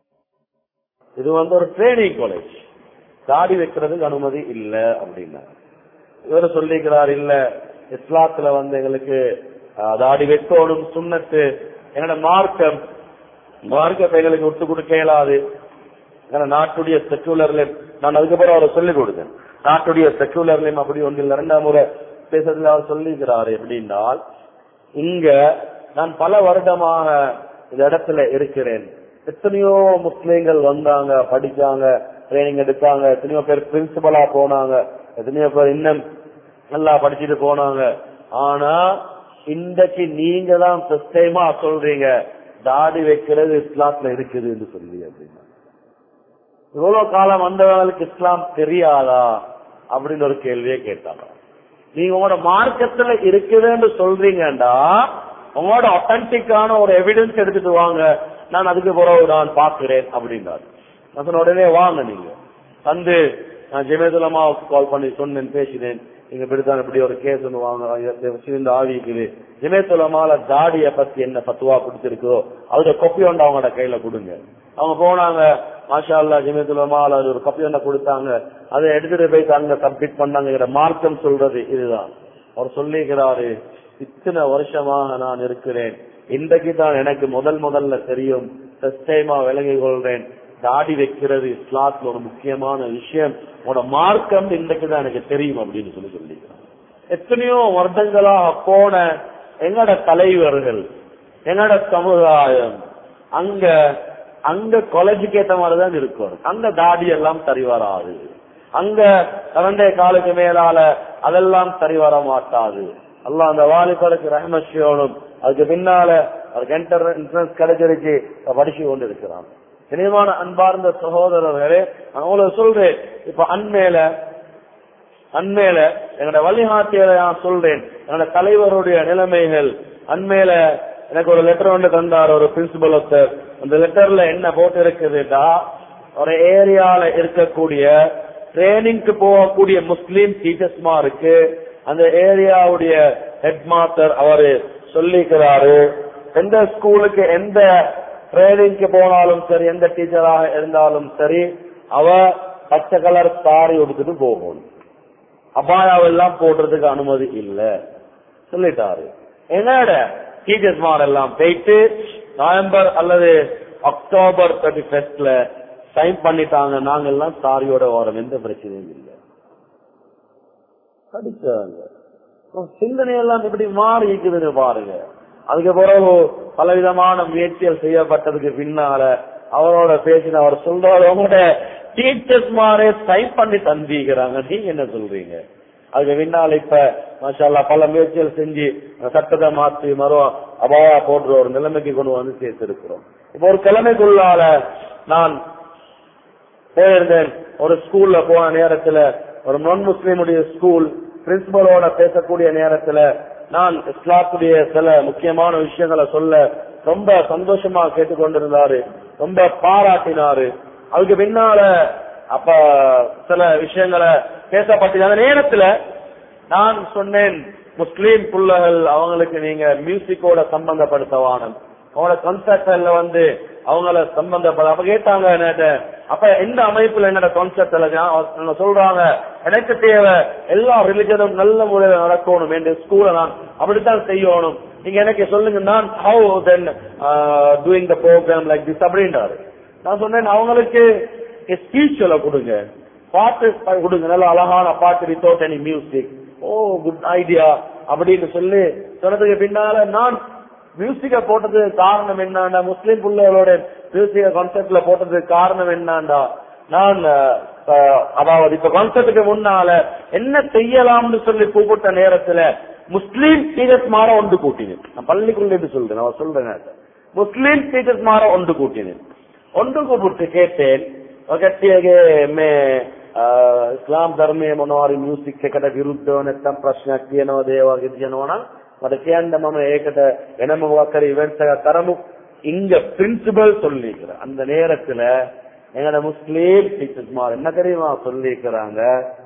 இது வந்து ஒரு ட்ரைனிங் காலேஜ் தாடி வைக்கிறதுக்கு அனுமதி இல்ல அப்படின்னா இவர் சொல்லிக்கிறார் இல்ல இஸ்லாத்துல வந்து எங்களுக்கு அஹ், தாடி வைக்கணும் சுண்ணத்து என்னோட மார்க்கம் மார்க்கத்தை எங்களுக்கு விட்டு கொடுக்க இயலாது ஏன்னா நாட்டுடைய செக்குலர்ல நான் அதுக்கப்புறம் அவரை சொல்லிக் கொடுத்தேன் நாட்டுடைய செக்குலர்லயும் அப்படி ஒன்றில் இரண்டாம் முறை பேசுறதுல அவர் சொல்லிக்கிறாரு எப்படின்னால் இங்க நான் பல வருடமாக இந்த இடத்துல இருக்கிறேன் எத்தனையோ முஸ்லீம்கள் வந்தாங்க படிச்சாங்க ட்ரைனிங் எடுத்தாங்க எத்தனையோ பேர் பிரின்சிபலா போனாங்க எத்தனையோ பேர் இன்னும் நல்லா படிச்சுட்டு போனாங்க ஆனா இன்றைக்கு நீங்க தான் பிரஸ்தயமா சொல்றீங்க தாடி வைக்கிறது இஸ்லாத்துல இருக்குது என்று சொல்லி அப்படின்னா இவ்வளவு காலம் வந்தவங்களுக்கு இஸ்லாம் தெரியாதா அப்படின்னு ஒரு கேள்வியை கேட்டாங்க நீங்க உங்களோட மார்க்கத்துல இருக்குதுன்னு சொல்றீங்கடா உங்களோட ஒத்தன்டிக்கான ஒரு எவிடன்ஸ் எடுத்துட்டு வாங்க நான் அதுக்கு பிறகு நான் பாக்குறேன் அப்படின்னாரு நான் சொன்ன உடனே வாங்க நீங்க வந்து நான் ஜெமேதுலமாவுக்கு கால் பண்ணி சொன்னேன் பேசினேன் நீங்க இப்படித்தான் இப்படி ஒரு கேஸ் ஒன்று வாங்க சிறந்த ஆவிக்குது ஜெமேத்துலமால தாடிய பத்தி என்ன பத்துவா கொடுத்திருக்கோ அதோட கொப்பி ஒன்று அவங்களோட கையில கொடுங்க அவங்க போனாங்க மாஷா அல்லா ஜெமேத்துலமால அது ஒரு கொப்பி ஒன்றை கொடுத்தாங்க அதை எடுத்துட்டு போய் அங்க சப்மிட் பண்ணாங்க மார்க்கம் சொல்றது இதுதான் அவர் சொல்லிக்கிறாரு இத்தனை வருஷமாக நான் இருக்கிறேன் இன்றைக்கு தான் எனக்கு முதல் முதல்ல தெரியும் ஃபர்ஸ்ட் டைமா விளங்கி கொள்றேன் தாடி வைக்கிறது இஸ்லாத்துல ஒரு முக்கியமான விஷயம் உன்னோட மார்க்கம் இன்றைக்கு தான் எனக்கு தெரியும் அப்படின்னு சொல்லி சொல்லிக்கிறான் எத்தனையோ வருடங்களாக போன எங்கட தலைவர்கள் எங்கட சமுதாயம் அங்க அங்க காலேஜுக்கு ஏத்த மாதிரிதான் இருக்கும் அங்க தாடி எல்லாம் சரி வராது அங்க கரண்டே காலுக்கு மேலால அதெல்லாம் சரி வர மாட்டாது அல்லாஹ் அந்த வாலிபருக்கு ரஹமஷியோடும் அதுக்கு பின்னால அவருக்கு என்ட்ரன்ஸ் கிடைச்சிருச்சு படிச்சு கொண்டு இருக்கிறான் இனிமான அன்பார்ந்த சகோதரர்களே நான் உங்களுக்கு சொல்றேன் இப்ப அண்மையில அண்மையில என்னோட வழிகாட்டியலை நான் சொல்றேன் என்னோட தலைவருடைய நிலைமைகள் அண்மையில எனக்கு ஒரு லெட்டர் ஒன்று தந்தார் ஒரு பிரின்சிபல் ஒருத்தர் அந்த லெட்டர்ல என்ன போட்டு இருக்குதுடா ஒரு ஏரியால இருக்கக்கூடிய ட்ரைனிங்க்கு போகக்கூடிய முஸ்லீம் டீச்சர்ஸ்மா இருக்கு அந்த ஏரியாவுடைய ஹெட் மாஸ்டர் அவரு சொல்லிக்கிறாரு எந்த ஸ்கூலுக்கு எந்த ட்ரைனிங்க்கு போனாலும் சரி எந்த டீச்சராக இருந்தாலும் சரி அவ பச்சை கலர் சாரி உடுத்துட்டு போகணும் அபாயாவெல்லாம் போடுறதுக்கு அனுமதி இல்ல சொல்லிட்டாரு என்னோட டீச்சர்ஸ் மாரெல்லாம் போயிட்டு நவம்பர் அல்லது அக்டோபர் தேர்ட்டி ஃபர்ஸ்ட்ல சைன் பண்ணிட்டாங்க நாங்க எல்லாம் சாரியோட வரோம் எந்த பிரச்சனையும் இல்லை படிச்சாங்க சிந்தனை எல்லாம் இப்படி மாறி இருக்குதுன்னு பாருங்க அதுக்கு பிறகு பலவிதமான முயற்சிகள் செய்யப்பட்டதுக்கு பின்னால அவரோட பேசின அவர் சொல்றாரு உங்களோட டீச்சர்ஸ் மாரே சைன் பண்ணி தந்திக்கிறாங்க நீங்க என்ன சொல்றீங்க அதுக்கு பின்னால இப்ப மாஷால்லா பல முயற்சிகள் செஞ்சு சட்டத்தை மாத்தி மறுவா அபாயா போடுற ஒரு நிலைமைக்கு கொண்டு வந்து சேர்த்திருக்கிறோம் இப்ப ஒரு கிழமைக்குள்ளால நான் போயிருந்தேன் ஒரு ஸ்கூல்ல போன நேரத்துல ஒரு நான் முஸ்லீமுடைய ஸ்கூல் பிரின்சிபலோட பேசக்கூடிய நேரத்துல நான் இஸ்லாத்துடைய சில முக்கியமான விஷயங்களை சொல்ல ரொம்ப சந்தோஷமா கேட்டுக்கொண்டிருந்தாரு ரொம்ப பாராட்டினாரு அதுக்கு பின்னால அப்ப சில விஷயங்களை பேசப்பட்டு அந்த நேரத்துல நான் சொன்னேன் முஸ்லீம் புள்ளகள் அவங்களுக்கு நீங்க மியூசிக்கோட சம்பந்தப்படுத்தவானம் அவங்களோட கன்சர்ட்ல வந்து அவங்கள சம்பந்தப்பட அப்ப கேட்டாங்க என்கிட்ட அப்ப எந்த அமைப்புல என்னோட கான்செப்ட் சொல்றாங்க எனக்கு தேவை எல்லா ரிலிஜனும் நல்ல முறையில நடக்கணும் என்று ஸ்கூலை நான் அப்படித்தான் செய்யணும் நீங்க எனக்கு சொல்லுங்க நான் how then doing the programme like this அப்படின்றாரு நான் சொன்னேன் அவங்களுக்கு ஸ்பீச் சொல்ல கொடுங்க பாட்டு ப- கொடுங்க நல்ல அழகான பாட்டு without any music oh good idea அப்படின்னு சொல்லி சொன்னதுக்கு பின்னால நான் மியூசிக்க போட்டதுக்கு காரணம் என்னண்டா முஸ்லிம் பிள்ளைகளோட மியூசிக்க கான்செப்ட்ல போட்டதுக்கு காரணம் என்னண்டா நான் அஹ், அஹ், அதாவது இப்ப கான்செப்டுக்கு முன்னால என்ன செய்யலாம்னு சொல்லி கூப்பிட்ட நேரத்துல முஸ்லீம் டீச்சர்ஸ் மாற ஒன்று கூட்டினேன் நான் பள்ளிக்குள்ள இருந்து சொல்றேன் நான் சொல்றேன் முஸ்லீம் ಟೀಚರ್ಸ್ ಮಾರ ಒಂದು ಕೂಟಿನಿ ಒಂದು ಕೂಬಿಟ್ಟು ಕೇಟೇನ್ ಗಟ್ಟಿಯಾಗೆ ಮೇ ಇಸ್ಲಾಂ ಧರ್ಮೇ මොනවාරි මියුසික් එකට විරුද්ධව නැත්තම් ප්‍රශ්නයක් තියෙනවා දේවල් කියනවනම් මට කියන්න මම ඒකට වෙනම මොකක් හරි ඉවෙන්ට් එකක් කරමු இங்க பிரின்சிபல் சொல்லிக்கிறேன் அந்த நேரத்துல எங்கட முஸ்லீம் டீச்சர்ஸ் மாதிரி என்ன தெரியுமா சொல்லிக்கிறாங்க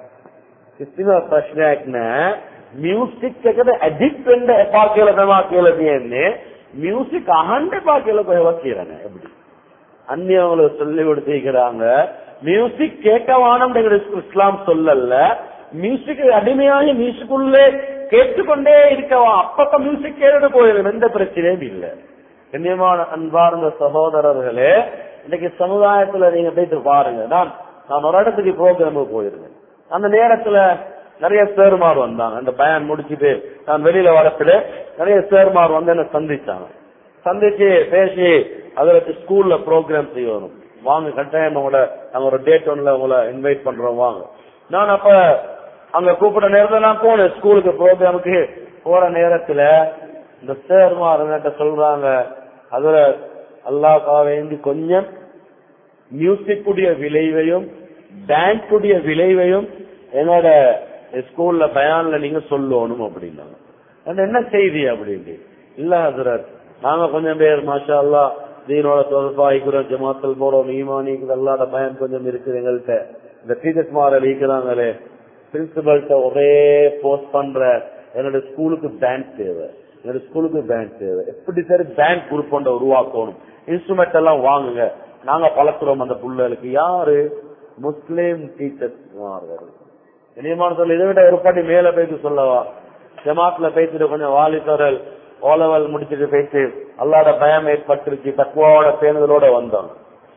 කිසිම ප්‍රශ්නයක් නැහැ මියුසික් එකට ඇඩික්ට් වෙන්න එපා කියලා තමයි කියලා තියෙන්නේ மியூசிக் அகண்ட பாக்கல கோயவா செய்யறாங்க எப்படி அந்நியவங்களுக்கு சொல்லி கொடுத்திருக்கிறாங்க மியூசிக் கேட்க வானம் இஸ்லாம் சொல்லல மியூசிக் அடிமையாகி மியூசிக்குள்ளே கேட்டுக்கொண்டே இருக்கவா அப்பப்ப மியூசிக் கேட்டு போயிடும் எந்த பிரச்சனையும் இல்லை கண்ணியமான அன்பார்ந்த சகோதரர்களே இன்னைக்கு சமுதாயத்துல நீங்க போயிட்டு பாருங்க நான் நான் ஒரு இடத்துக்கு ப்ரோக்ராமுக்கு போயிருந்தேன் அந்த நேரத்துல நிறைய சேர்மார் வந்தாங்க அந்த பயன் முடிச்சிட்டு நான் வெளியில வரத்துல நிறைய சேர்மார் வந்து என்ன சந்திச்சாங்க சந்திச்சு பேசி அதுல ஸ்கூல்ல ப்ரோக்ராம் செய்யணும் வாங்க கட்டாயம் உங்களோட நாங்க ஒரு டேட் ஒன்ல உங்களை இன்வைட் பண்றோம் வாங்க நான் அப்ப அங்க கூப்பிட்ட நேரத்துல நான் போனேன் ஸ்கூலுக்கு ப்ரோக்ராமுக்கு போற நேரத்துல இந்த சேர்மார் என்கிட்ட சொல்றாங்க அதுல அல்லாஹ்க்காக வேண்டி கொஞ்சம் மியூசிக் உடைய விளைவையும் டான்ஸ் உடைய விளைவையும் என்னோட ஸ்கூல்ல பயான்ல நீங்க சொல்லணும் அப்படின்னாங்க அது என்ன செய்தி அப்படின்ட்டு இல்ல ஹசரத் நாங்க கொஞ்சம் பேர் மாஷா அல்லா தீனோட தொடர்பாய்க்கிறோம் ஜமாத்தல் போறோம் ஈமானிக்கு அல்லாத பயம் கொஞ்சம் இருக்குது எங்கள்கிட்ட இந்த டீச்சர்ஸ் மாற இருக்கிறாங்களே பிரின்சிபல்கிட்ட ஒரே போஸ்ட் பண்ற என்னோட ஸ்கூலுக்கு பேங்க் தேவை என்னோட ஸ்கூலுக்கு பேங்க் தேவை எப்படி சரி பேங்க் குரூப் ஒன்றை உருவாக்கணும் இன்ஸ்ட்ருமெண்ட் எல்லாம் வாங்குங்க நாங்க பழக்கிறோம் அந்த புள்ளைகளுக்கு யாரு முஸ்லீம் டீச்சர்ஸ் மாறுவார்கள் இனியமான சொல்ல இதை விட ஒரு படி மேல போயிட்டு சொல்லவா ஜமாத்ல பேசிட்டு கொஞ்சம் வாலிபர்கள் ஓலவல் முடிச்சிட்டு பேசி அல்லாட பயம் ஏற்பட்டுருச்சு தக்குவாவோட பேணுதலோட வந்தோம்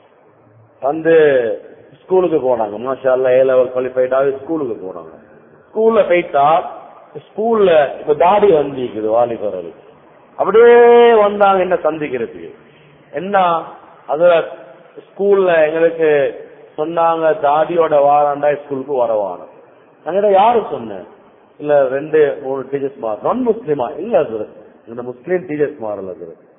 வந்து ஸ்கூலுக்கு போனாங்க மாஷா அல்லா ஏ லெவல் குவாலிஃபைடாக ஸ்கூலுக்கு போனாங்க ஸ்கூல்ல போயிட்டா ஸ்கூல்ல இப்ப தாடி வந்திக்குது வாலிபர்களுக்கு அப்படியே வந்தாங்க என்ன சந்திக்கிறதுக்கு என்ன அதுல ஸ்கூல்ல எங்களுக்கு சொன்னாங்க தாடியோட வாராண்டா ஸ்கூலுக்கு வரவான நாங்க யாரு சொன்னேன் இல்ல ரெண்டு மூணு டீச்சர்ஸ் மாறு நான் முஸ்லீமா இல்ல அது இந்த முஸ்லீம் டீச்சர்ஸ் மாறல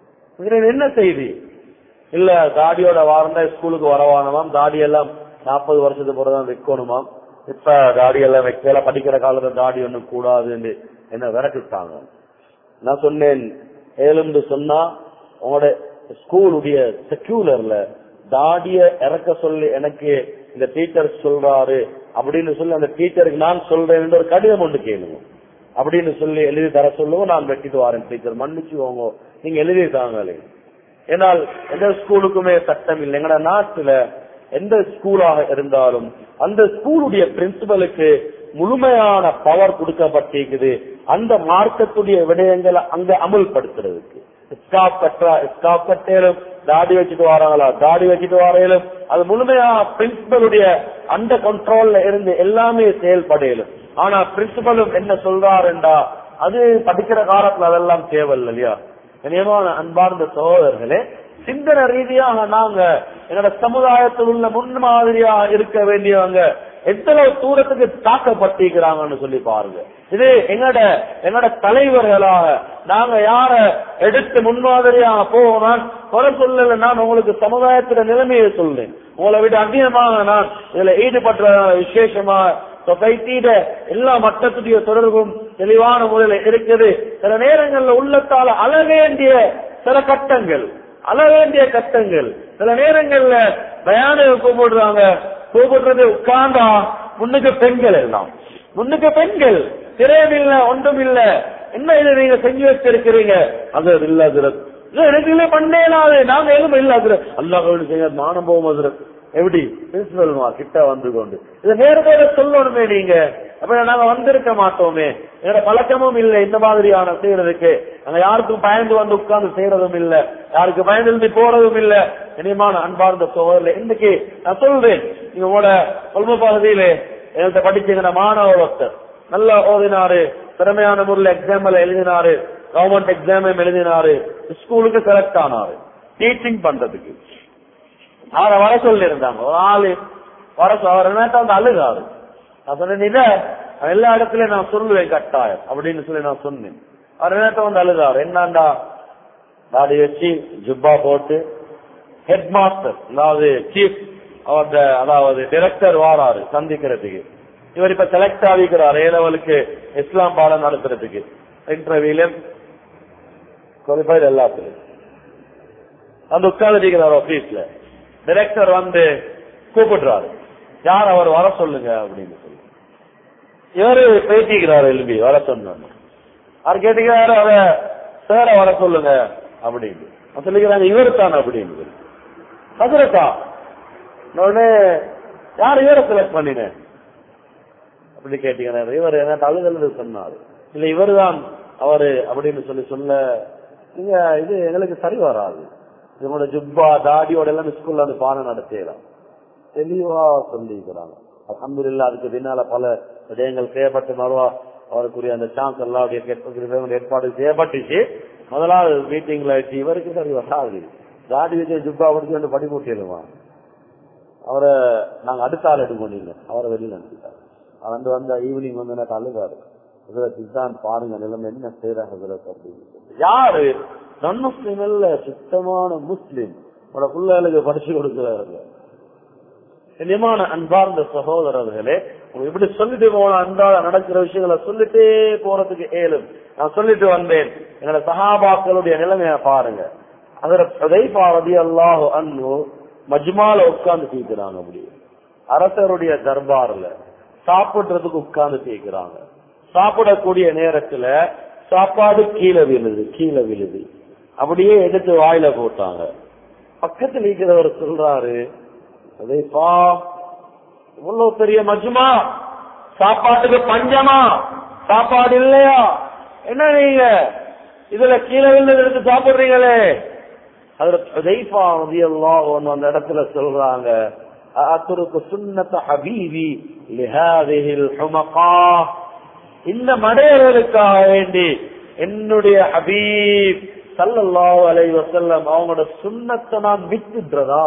அது என்ன செய்தி இல்ல தாடியோட வாரண்டா ஸ்கூலுக்கு வரவானமாம் தாடி எல்லாம் நாற்பது வருஷத்துக்கு பிறகுதான் வைக்கணுமாம் இப்ப தாடி எல்லாம் வைக்கல படிக்கிற காலத்துல தாடி ஒண்ணும் கூடாதுன்னு என்ன விரட்டிட்டாங்க நான் சொன்னேன் ஏழுன்னு சொன்னா உங்களோட ஸ்கூலுடைய செக்யூலர்ல தாடிய இறக்க சொல்லி எனக்கு இந்த டீச்சர் சொல்றாரு அப்படின்னு சொல்லி அந்த டீச்சருக்கு நான் சொல்றேன் ஒரு கடிதம் ஒன்று கேளுங்க அப்படின்னு சொல்லி எழுதி தர சொல்லுவோம் நான் வெட்டிட்டு வரேன் டீச்சர் மன்னிச்சுவோங்க நீங்க எழுதி தாங்களே ஏன்னால் எந்த ஸ்கூலுக்குமே சட்டம் இல்லை எங்கட நாட்டுல எந்த ஸ்கூலாக இருந்தாலும் அந்த ஸ்கூலுடைய பிரின்சிபலுக்கு முழுமையான பவர் கொடுக்கப்பட்டிருக்குது அந்த மார்க்கத்துடைய விடயங்களை அங்க அமுல்படுத்துறதுக்கு ஸ்டாப் கட்டுறா ஸ்டாப் கட்டேலும் தாடி வச்சுட்டு வராங்களா தாடி வச்சுட்டு வரையிலும் அது முழுமையா பிரின்சிபலுடைய அந்த கண்ட்ரோல்ல இருந்து எல்லாமே செயல்படையிலும் ஆனா பிரின்சிபலும் என்ன சொல்றாருண்டா அது படிக்கிற காலத்துல அதெல்லாம் தேவையில்ல இல்லையா கனியமான அன்பார்ந்த சகோதரர்களே சிந்தனை ரீதியாக நாங்க எங்களோட சமுதாயத்தில் உள்ள முன்மாதிரியா இருக்க வேண்டியவங்க எத்தளவு தூரத்துக்கு தாக்கப்பட்டிருக்கிறாங்கன்னு சொல்லி பாருங்க இது எங்கட எங்கட தலைவர்களாக நாங்க யார எடுத்து முன்மாதிரியாக போவோம் குறை சொல்லல நான் உங்களுக்கு சமுதாயத்துல நிலைமையை சொல்றேன் உங்களை விட அதிகமாக நான் இதுல ஈடுபட்ட விசேஷமா சொசைட்டியில எல்லா மட்டத்துடைய தொடர்பும் தெளிவான முறையில இருக்குது சில நேரங்கள்ல உள்ளத்தால அழ வேண்டிய சில கட்டங்கள் அழ வேண்டிய கட்டங்கள் சில நேரங்கள்ல பயான கூப்பிடுறாங்க கூப்பிடுறது உட்கார்ந்தா முன்னுக்கு பெண்கள் எல்லாம் முன்னுக்கு பெண்கள் திரையம் இல்ல ஒன்றும் இல்ல என்ன இது நீங்க செஞ்சு வச்சிருக்கிறீங்க அது இல்ல அதுரத் எனக்கு இல்ல பண்ணேனாது நாங்க எதுவும் இல்ல அதுரத் அல்லாஹ் செய்ய மானம் போகும் அதுரத் எப்படி பிரின்சிபல் கிட்ட வந்து கொண்டு இது நேரத்தோட சொல்லணுமே நீங்க அப்ப நாங்க வந்திருக்க மாட்டோமே எங்களோட பழக்கமும் இல்லை இந்த மாதிரியான செய்யறதுக்கு நாங்க யாருக்கும் பயந்து வந்து உட்கார்ந்து செய்யறதும் இல்ல யாருக்கு பயந்து எழுதி போறதும் இல்ல இனிமான அன்பார்ந்த சோதரில் இன்னைக்கு நான் சொல்றேன் நீங்க உங்களோட கொள்ம பகுதியிலே எங்கள்கிட்ட படிச்சீங்கன்னா மாணவர் ஒருத்தர் நல்லா ஓதினாரு திறமையான முறையில் எக்ஸாம்ல எழுதினாரு கவர்மெண்ட் எக்ஸாம் எழுதினாரு ஸ்கூலுக்கு செலக்ட் ஆனாரு டீச்சிங் பண்றதுக்கு அவரை வர சொல்லி இருந்தாங்க ஒரு ஆளு வர சொ- அவர் என்ன வந்து அழுகாரு நான் சொன்னேன் இத எல்லா இடத்துலயும் நான் சொல்லுவேன் கட்டாயம் அப்படின்னு சொல்லி நான் சொன்னேன் அவர் என்ன வந்து அழுகாரு என்னண்டா தாடி வச்சு ஜுப்பா போட்டு ஹெட் மாஸ்டர் அதாவது சீஃப் அவர்த அதாவது டைரக்டர் வாராரு சந்திக்கிறதுக்கு இவர் இப்ப செலக்ட் ஆகிக்கிறார் ஏ லெவலுக்கு இஸ்லாம் பாடம் நடத்துறதுக்கு இன்டர்வியூல குவாலிஃபைடு எல்லாத்துலயும் வந்து உட்கார்ந்துருக்கிறார் ஆபீஸ்ல டைரக்டர் வந்து கூப்பிடுறாரு யார் அவர் வர சொல்லுங்க அப்படின்னு சொல்லி இவரு பேசிக்கிறாரு எலும்பி வர சொன்னாங்க அவர் கேட்டுக்கிறாரு அவ சேர வர சொல்லுங்க அப்படின்னு அவன் சொல்லிக்கிறாங்க இவர் தான் அப்படின்னு சொல்லி ஹசரத்தா உடனே யார் இவரை செலக்ட் பண்ணினேன் அப்படி கேட்டீங்க இவர் என்ன அழுதல் சொன்னாரு இல்ல இவர் தான் அவரு அப்படின்னு சொல்லி சொல்ல நீங்க இது எங்களுக்கு சரி வராது இவங்களோட ஜுப்பா தாடியோட எல்லாம் ஸ்கூல்ல வந்து பாடம் நடத்தலாம் தெளிவா சொல்லிக்கிறாங்க அல்ஹம்துலில்லாஹ் அதுக்கு பின்னால பல விடயங்கள் செய்யப்பட்டு மறுவா அவருக்குரிய அந்த சான்ஸ் எல்லாம் ஏற்பாடு செய்யப்பட்டுச்சு முதலாவது மீட்டிங்ல வச்சு இவருக்கு சரி வராது தாடி வச்சு ஜுப்பா படிச்சு வந்து படி போட்டிடுமா அவரை நாங்க அடுத்த ஆள் எடுக்கணும் அவரை வெளியில அனுப்பிட்டார் அவர் வந்து வந்த ஈவினிங் வந்து எனக்கு அழுகாரு இதுதான் பாருங்க நிலைமை என்ன செய்யறாங்க அப்படின்னு சொல்லி. யாரு நன் முஸ்லிம் இல்ல சுத்தமான முஸ்லிம் உங்களோட பிள்ளைகளுக்கு படிச்சு கொடுக்கிறாரு கண்ணியமான அன்பார்ந்த சகோதரர்களே உங்க இப்படி சொல்லிட்டு போன அன்றாட நடக்கிற விஷயங்களை சொல்லிட்டே போறதுக்கு ஏலும் நான் சொல்லிட்டு வந்தேன் என்னோட சகாபாக்களுடைய நிலைமைய பாருங்க அதுல பிரதைபாரதி அல்லாஹ் அன்னு மஜ்மால உட்கார்ந்து தீர்க்கிறாங்க அப்படி அரசருடைய தர்பார்ல சாப்பிடுறதுக்கு உட்கார்ந்து தீர்க்கிறாங்க சாப்பிடக்கூடிய நேரத்துல சாப்பாடு கீழே விழுது கீழே விழுது அப்படியே எடுத்து வாயில போட்டாங்க பக்கத்துல இருக்கிறவர் சொல்றாரு அதைப்பா இவ்வளவு பெரிய மஜ்மா சாப்பாட்டுக்கு பஞ்சமா சாப்பாடு இல்லையா என்ன நீங்க இதுல கீழே விழுந்து எடுத்து சாப்பிடுறீங்களே அதுல உதைஃபா ரலியல்லாஹு அன்ஹு அந்த இடத்துல சொல்றாங்க அத்துருக்கு சுன்னத ஹபீபி லிஹாதிஹில் ஹுமகா இந்த மடையர்களுக்காக வேண்டி என்னுடைய ஹபீப் சல்லல்லாஹு அலைஹி வஸல்லம் அவங்களோட சுன்னத்தை நான் விட்டுன்றதா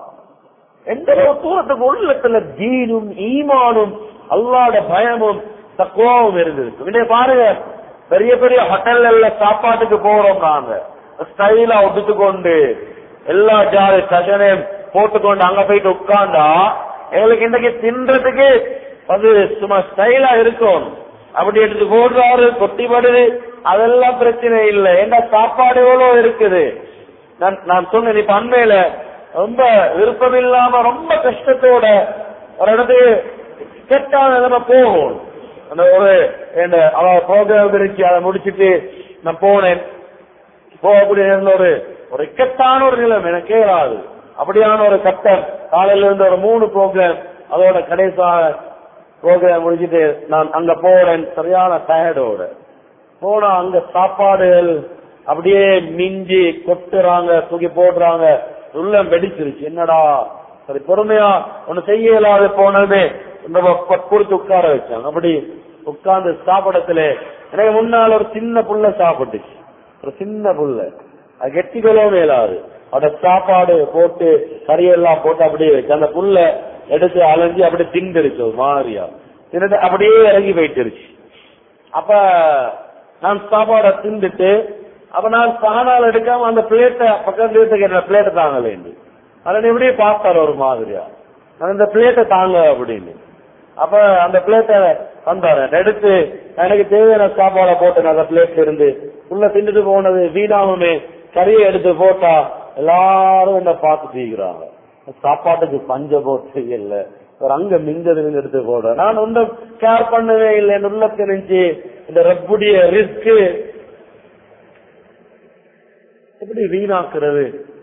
எந்த ஒரு தூரத்துக்கு உள்ளத்துல தீனும் ஈமானும் அல்லாட பயமும் தக்குவாவும் இருந்திருக்கு இன்னைக்கு பாருங்க பெரிய பெரிய ஹோட்டல்ல சாப்பாட்டுக்கு போறோம் நாங்க ஸ்டைலா ஒட்டுத்து கொண்டு எல்லா ஜாதி சஜனையும் போட்டுக்கொண்டு அங்க போயிட்டு உட்கார்ந்தா எங்களுக்கு இன்னைக்கு தின்றதுக்கு அது சும்மா ஸ்டைலா இருக்கும் அப்படி எடுத்து போடுறாரு கொட்டிப்படுது அதெல்லாம் பிரச்சனை இல்லை ஏன்னா சாப்பாடு எவ்வளவு இருக்குது நான் நான் சொன்னேன் இப்ப அண்மையில ரொம்ப விருப்பம் இல்லாம ரொம்ப கஷ்டத்தோட ஒரு இடத்துக்கு கெட்டான நிலைமை போகும் அந்த ஒரு என்ன அவ ப்ரோக்ராம் இருக்கு அதை முடிச்சிட்டு நான் போனேன் போகக்கூடிய நேரத்துல ஒரு ஒரு இக்கட்டான ஒரு நிலைமை எனக்கு கேளாது அப்படியான ஒரு கட்டம் காலையில இருந்து ஒரு மூணு ப்ரோக்ராம் அதோட கடைசியாக ப்ரோக்ராம் முடிச்சிட்டு நான் அங்க போறேன் சரியான டயர்டோட போனா அங்க சாப்பாடுகள் அப்படியே மிஞ்சி கொட்டுறாங்க தூக்கி போடுறாங்க உள்ளம் வெடிச்சிருச்சு என்னடா சரி பொறுமையா ஒண்ணு செய்ய இயலாத போனதுமே இந்த கொடுத்து உட்கார வச்சாங்க அப்படி உட்கார்ந்து சாப்பிடத்துல எனக்கு முன்னால் ஒரு சின்ன புள்ள சாப்பிட்டுச்சு ஒரு சின்ன புள்ள அது கெட்டிகளோ மேலாது அத சாப்பாடு போட்டு கறியெல்லாம் போட்டு அப்படியே வச்சு அந்த புல்ல எடுத்து அலைஞ்சு அப்படியே திண்டுருச்சு ஒரு மாதிரியா தின்னுட்டு அப்படியே இறங்கி போயிட்டுருச்சு அப்ப நான் சாப்பாடை திண்டுட்டு அப்ப நான் சாணால் எடுக்காம அந்த பிளேட்டை பக்கத்து வீட்டுக்கு பிளேட்டை தாங்கலேன்னு அதை இப்படியே பார்த்தாரு ஒரு மாதிரியா நான் இந்த பிளேட்டை தாங்க அப்படின்னு அப்ப அந்த பிளேட்டை வந்தாரு எடுத்து எனக்கு தேவையான சாப்பாடை போட்டு அந்த பிளேட்ல இருந்து உள்ள தின்னுட்டு போனது வீணாமமே கறியை எடுத்து போட்டா எல்லாரும் என்ன பார்த்து தீக்கிறாங்க சாப்பாட்டுக்கு பஞ்ச போட்டு இல்ல ஒரு அங்க மிஞ்சது எடுத்து போட நான் ஒன்றும் கேர் பண்ணவே இல்லை என் உள்ள தெரிஞ்சு இந்த ரப்புடைய ரிஸ்க் எப்படி வீணாக்குறது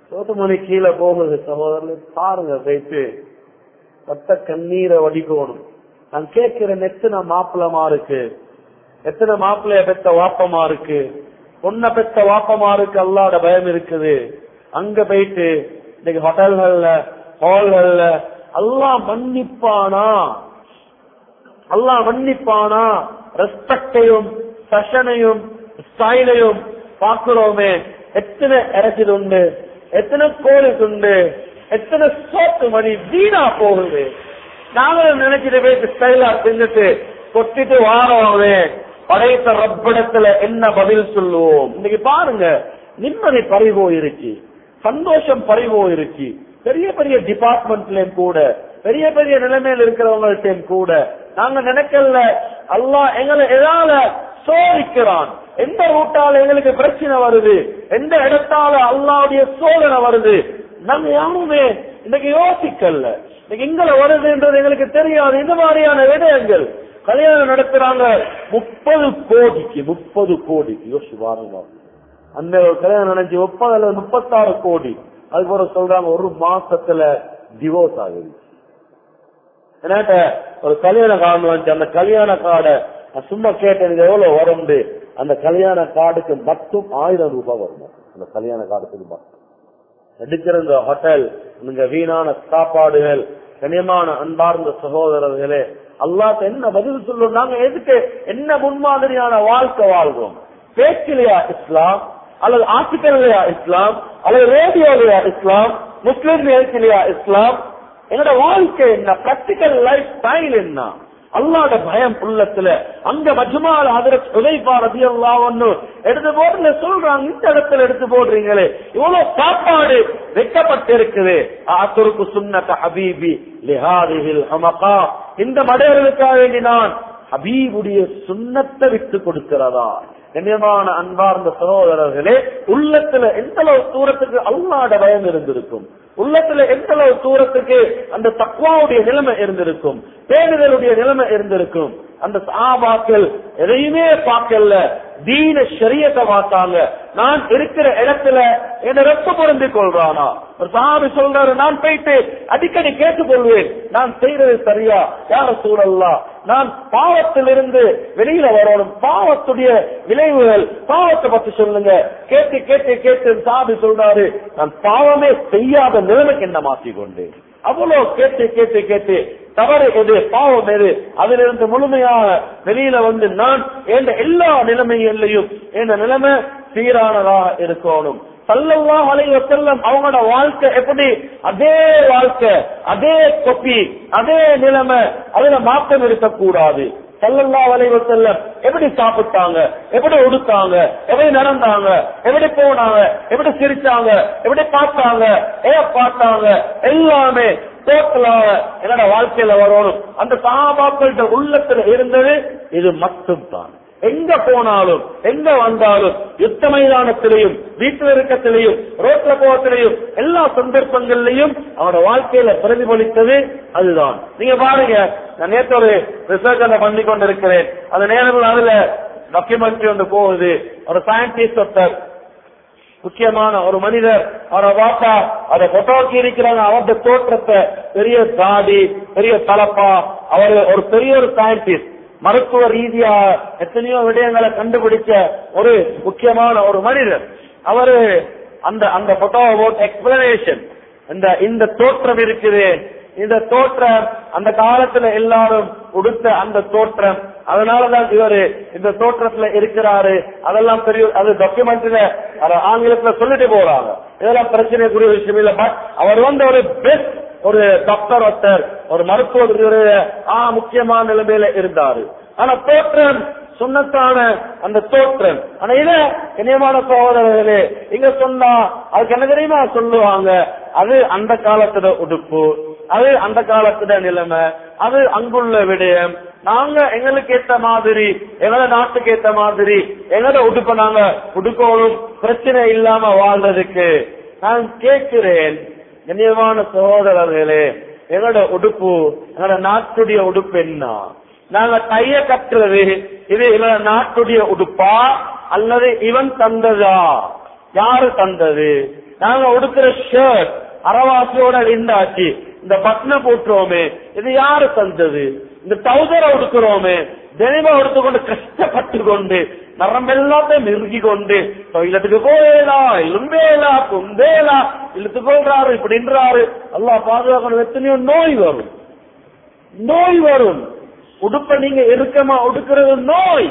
சோத்துமணி கீழே போகுது சகோதரர் பாருங்க போயிட்டு ரத்த கண்ணீரை வடிக்கணும் நான் கேட்கிறேன் எத்தனை மாப்பிளமா இருக்கு எத்தனை மாப்பிள்ளைய பெத்த வாப்பமா இருக்கு பொண்ண பெத்த வாப்பமா இருக்கு அல்லாட பயம் இருக்குது அங்க போயிட்டு இன்னைக்கு ஹோட்டல்கள்ல ஹால்கள்ல அல்லாஹ் மன்னிப்பானா அல்லாஹ் மன்னிப்பானா ரெஸ்பெக்டையும் செஷனையும் ஸ்டைலையும் பாக்குறோமே எத்தனை இறச்சிது உண்டு எத்தனை கோழி உண்டு எத்தனை சோத்து மணி வீணா போகுது நாங்களும் நினைச்சிட்டு போயிட்டு ஸ்டைலா செஞ்சுட்டு கொட்டிட்டு வாரோமே படைத்த ரப்பிடத்துல என்ன பதில் சொல்லுவோம் இன்னைக்கு பாருங்க நிம்மதி பறிபோயிருச்சு சந்தோஷம் பறிபோயிருச்சு பெரிய பெரிய டிபார்ட்மெண்ட்லயும் கூட பெரிய பெரிய நிலைமையில இருக்கிறவங்கள்ட்டையும் கூட நாங்க நினைக்கல அல்லாஹ் எங்களை எதால சோதிக்கிறான் எந்த ரூட்டால எங்களுக்கு பிரச்சனை வருது எந்த இடத்தால அல்லாவுடைய சோதனை வருது நாங்க யாருமே இன்னைக்கு யோசிக்கல இன்னைக்கு எங்களை வருதுன்றது எங்களுக்கு தெரியாது இந்த மாதிரியான விடயங்கள் கல்யாணம் நடத்துறாங்க முப்பது கோடிக்கு முப்பது கோடிக்கு யோசிச்சு பாருங்க அந்த ஒரு கல்யாணம் நினைச்சு முப்பது அல்லது முப்பத்தாறு கோடி அதுக்கு ஒரு சொல்றாங்க ஒரு மாசத்துல டிவோர்ஸ் ஆகுது என்னாட்ட ஒரு கல்யாண கார்டு வந்துச்சு அந்த கல்யாண கார்டை நான் சும்மா கேட்டேன் இது எவ்வளவு வரும்னு அந்த கல்யாண கார்டுக்கு மட்டும் ஆயிரம் ரூபாய் வரும் அந்த கல்யாண கார்டுக்கு மட்டும் எடுக்கிற இந்த ஹோட்டல் இந்த வீணான சாப்பாடுகள் கனியமான அன்பார்ந்த சகோதரர்களே அல்லாஹ் என்ன பதில் சொல்லும் நாங்க எதுக்கு என்ன முன்மாதிரியான வாழ்க்கை வாழ்றோம் பேச்சிலையா இஸ்லாம் அல்லது ஆர்டிக்கல்லையா இஸ்லாம் அல்லது ரேடியோலையா இஸ்லாம் முஸ்லிம் நிகழ்ச்சிலையா இஸ்லாம் என்னோட வாழ்க்கை என்ன பிராக்டிக்கல் லைஃப் ஸ்டைல் என்ன அல்லாட பயம் உள்ளத்துல அங்க மஜ்மால் அதற்கு உதைப்பா ரதி ஒண்ணு எடுத்து போடுல சொல்றாங்க இந்த இடத்துல எடுத்து போடுறீங்களே இவ்வளவு சாப்பாடு வைக்கப்பட்டு இருக்குது ஆத்துருக்கு சுன்னத்த ஹபீபி லிஹாதிஹில் ஹமகா இந்த மடையர்களுக்காக வேண்டி நான் ஹபீபுடைய சுண்ணத்தை விட்டு கொடுக்கிறதா கண்ணியமான அன்பார்ந்த சகோதரர்களே உள்ளத்துல எந்த அளவு தூரத்துக்கு அல்லாட பயம் இருந்திருக்கும் உள்ளத்துல எந்த அளவு தூரத்துக்கு அந்த தக்குவாவுடைய நிலைமை இருந்திருக்கும் பேணுதலுடைய நிலைமை இருந்திருக்கும் அந்த சாபாக்கள் எதையுமே பார்க்கல தீன ஷரியத்தை பார்த்தாங்க நான் இருக்கிற இடத்துல என்ன ரெப்ப பொருந்தி கொள்றானா ஒரு சாமி சொல்றாரு நான் போயிட்டு அடிக்கடி கேட்டுக்கொள்வேன் நான் செய்யறது சரியா யார சூழல்லா நான் பாவத்திலிருந்து வெளியில வரணும் பாவத்துடைய விளைவுகள் பாவத்தை பத்தி சொல்லுங்க கேட்டு கேட்டு கேட்டு சாமி சொல்றாரு நான் பாவமே செய்யாத நிலைமைக்கு என்ன மாற்றிக்கொண்டேன் அவ்வளவு கேட்டு கேட்டு கேட்டு தவறு எது பாவம் எது அதிலிருந்து முழுமையாக வெளியில வந்து நான் என்ற எல்லா நிலைமைகள்லையும் என்ற நிலைமை சீரானதாக இருக்கணும் சல்லல்லா அலைவ செல்லம் அவங்களோட வாழ்க்கை எப்படி அதே வாழ்க்கை அதே கொப்பி அதே நிலைமை அதுல மாற்றம் இருக்கக்கூடாது சல்லல்லா அலைவ செல்லம் எப்படி சாப்பிட்டாங்க எப்படி உடுத்தாங்க எப்படி நடந்தாங்க எப்படி போனாங்க எப்படி சிரிச்சாங்க எப்படி பார்த்தாங்க ஏ பார்த்தாங்க எல்லாமே டோட்டலாக என்னோட வாழ்க்கையில வரணும் அந்த சகாபாக்கள்கிட்ட உள்ளத்துல இருந்தது இது மட்டும்தான் எங்க போனாலும் எங்க வந்தாலும் யுத்த மைதானத்திலையும் வீட்டில் இருக்கத்திலையும் ரோட்ல போகத்திலையும் எல்லா சந்தர்ப்பங்கள்லையும் அவனோட வாழ்க்கையில பிரதிபலித்தது அதுதான் நீங்க பாருங்க நான் நேற்று ஒரு ரிசர்ச் அதை பண்ணி கொண்டிருக்கிறேன் அந்த நேரத்தில் அதுல டாக்குமெண்ட்ரி ஒன்று போகுது ஒரு சயின்டிஸ்ட் ஒருத்தர் முக்கியமான ஒரு மனிதர் அவரை பார்த்தா அதை போட்டோக்கி இருக்கிறாங்க அவருடைய தோற்றத்தை பெரிய தாடி பெரிய தலப்பா அவர் ஒரு பெரிய ஒரு சயின்டிஸ்ட் மருத்துவ ரீதியா எத்தனையோ விடயங்களை கண்டுபிடிச்ச ஒரு முக்கியமான ஒரு மனிதர் அவரு அந்த அந்த போட்டோவை போட்டு எக்ஸ்பிளனேஷன் இந்த இந்த தோற்றம் இருக்குது இந்த தோற்றம் அந்த காலத்துல எல்லாரும் உடுத்த அந்த தோற்றம் அதனாலதான் இவரு இந்த தோற்றத்துல இருக்கிறாரு அதெல்லாம் பெரிய அது டாக்குமெண்ட்ல ஆங்கிலத்துல சொல்லிட்டு போறாங்க இதெல்லாம் பிரச்சனைக்குரிய விஷயம் இல்ல பட் அவர் வந்து ஒரு பெஸ்ட் ஒரு டாக்டர் ஒருத்தர் ஒரு மருத்துவர் ஆ முக்கியமான நிலைமையில இருந்தாரு ஆனா தோற்றம் சுண்ணத்தான அந்த தோற்றம் ஆனா இத இணையமான சகோதரர்களே இங்க சொன்னா அதுக்கு என்ன தெரியுமா சொல்லுவாங்க அது அந்த காலத்துல உடுப்பு அது அந்த காலத்துல நிலைமை அது அங்குள்ள விடயம் நாங்க எங்களுக்கு ஏத்த மாதிரி எங்களோட நாட்டுக்கு ஏத்த மாதிரி எங்களோட உடுப்ப நாங்க உடுக்கணும் பிரச்சனை இல்லாம வாழ்றதுக்கு நான் கேட்கிறேன் கண்ணியமான சகோதரர்களே எங்களோட உடுப்பு எங்களோட நாட்டுடைய உடுப்பு என்ன நாங்க தைய கட்டுறது இது எங்களோட நாட்டுடைய உடுப்பா அல்லது இவன் தந்ததா யாரு தந்தது நாங்க உடுக்கிற ஷர்ட் அரவாசியோட இண்டாச்சு இந்த பட்ன போட்டுறோமே இது யாரு தந்தது இந்த டவுசரை உடுக்கிறோமே தினமா எடுத்துக்கொண்டு கஷ்டப்பட்டு கொண்டு நரம் எல்லாத்தையும் நிறுத்தி கொண்டு இல்லத்துக்கு போயலா இலும்பேலா குந்தேலா இழுத்து கொள்றாரு இப்படின்றாரு எல்லாம் பாதுகாக்கணும் எத்தனையோ நோய் வரும் நோய் வரும் உடுப்ப நீங்க இறுக்கமா உடுக்கிறது நோய்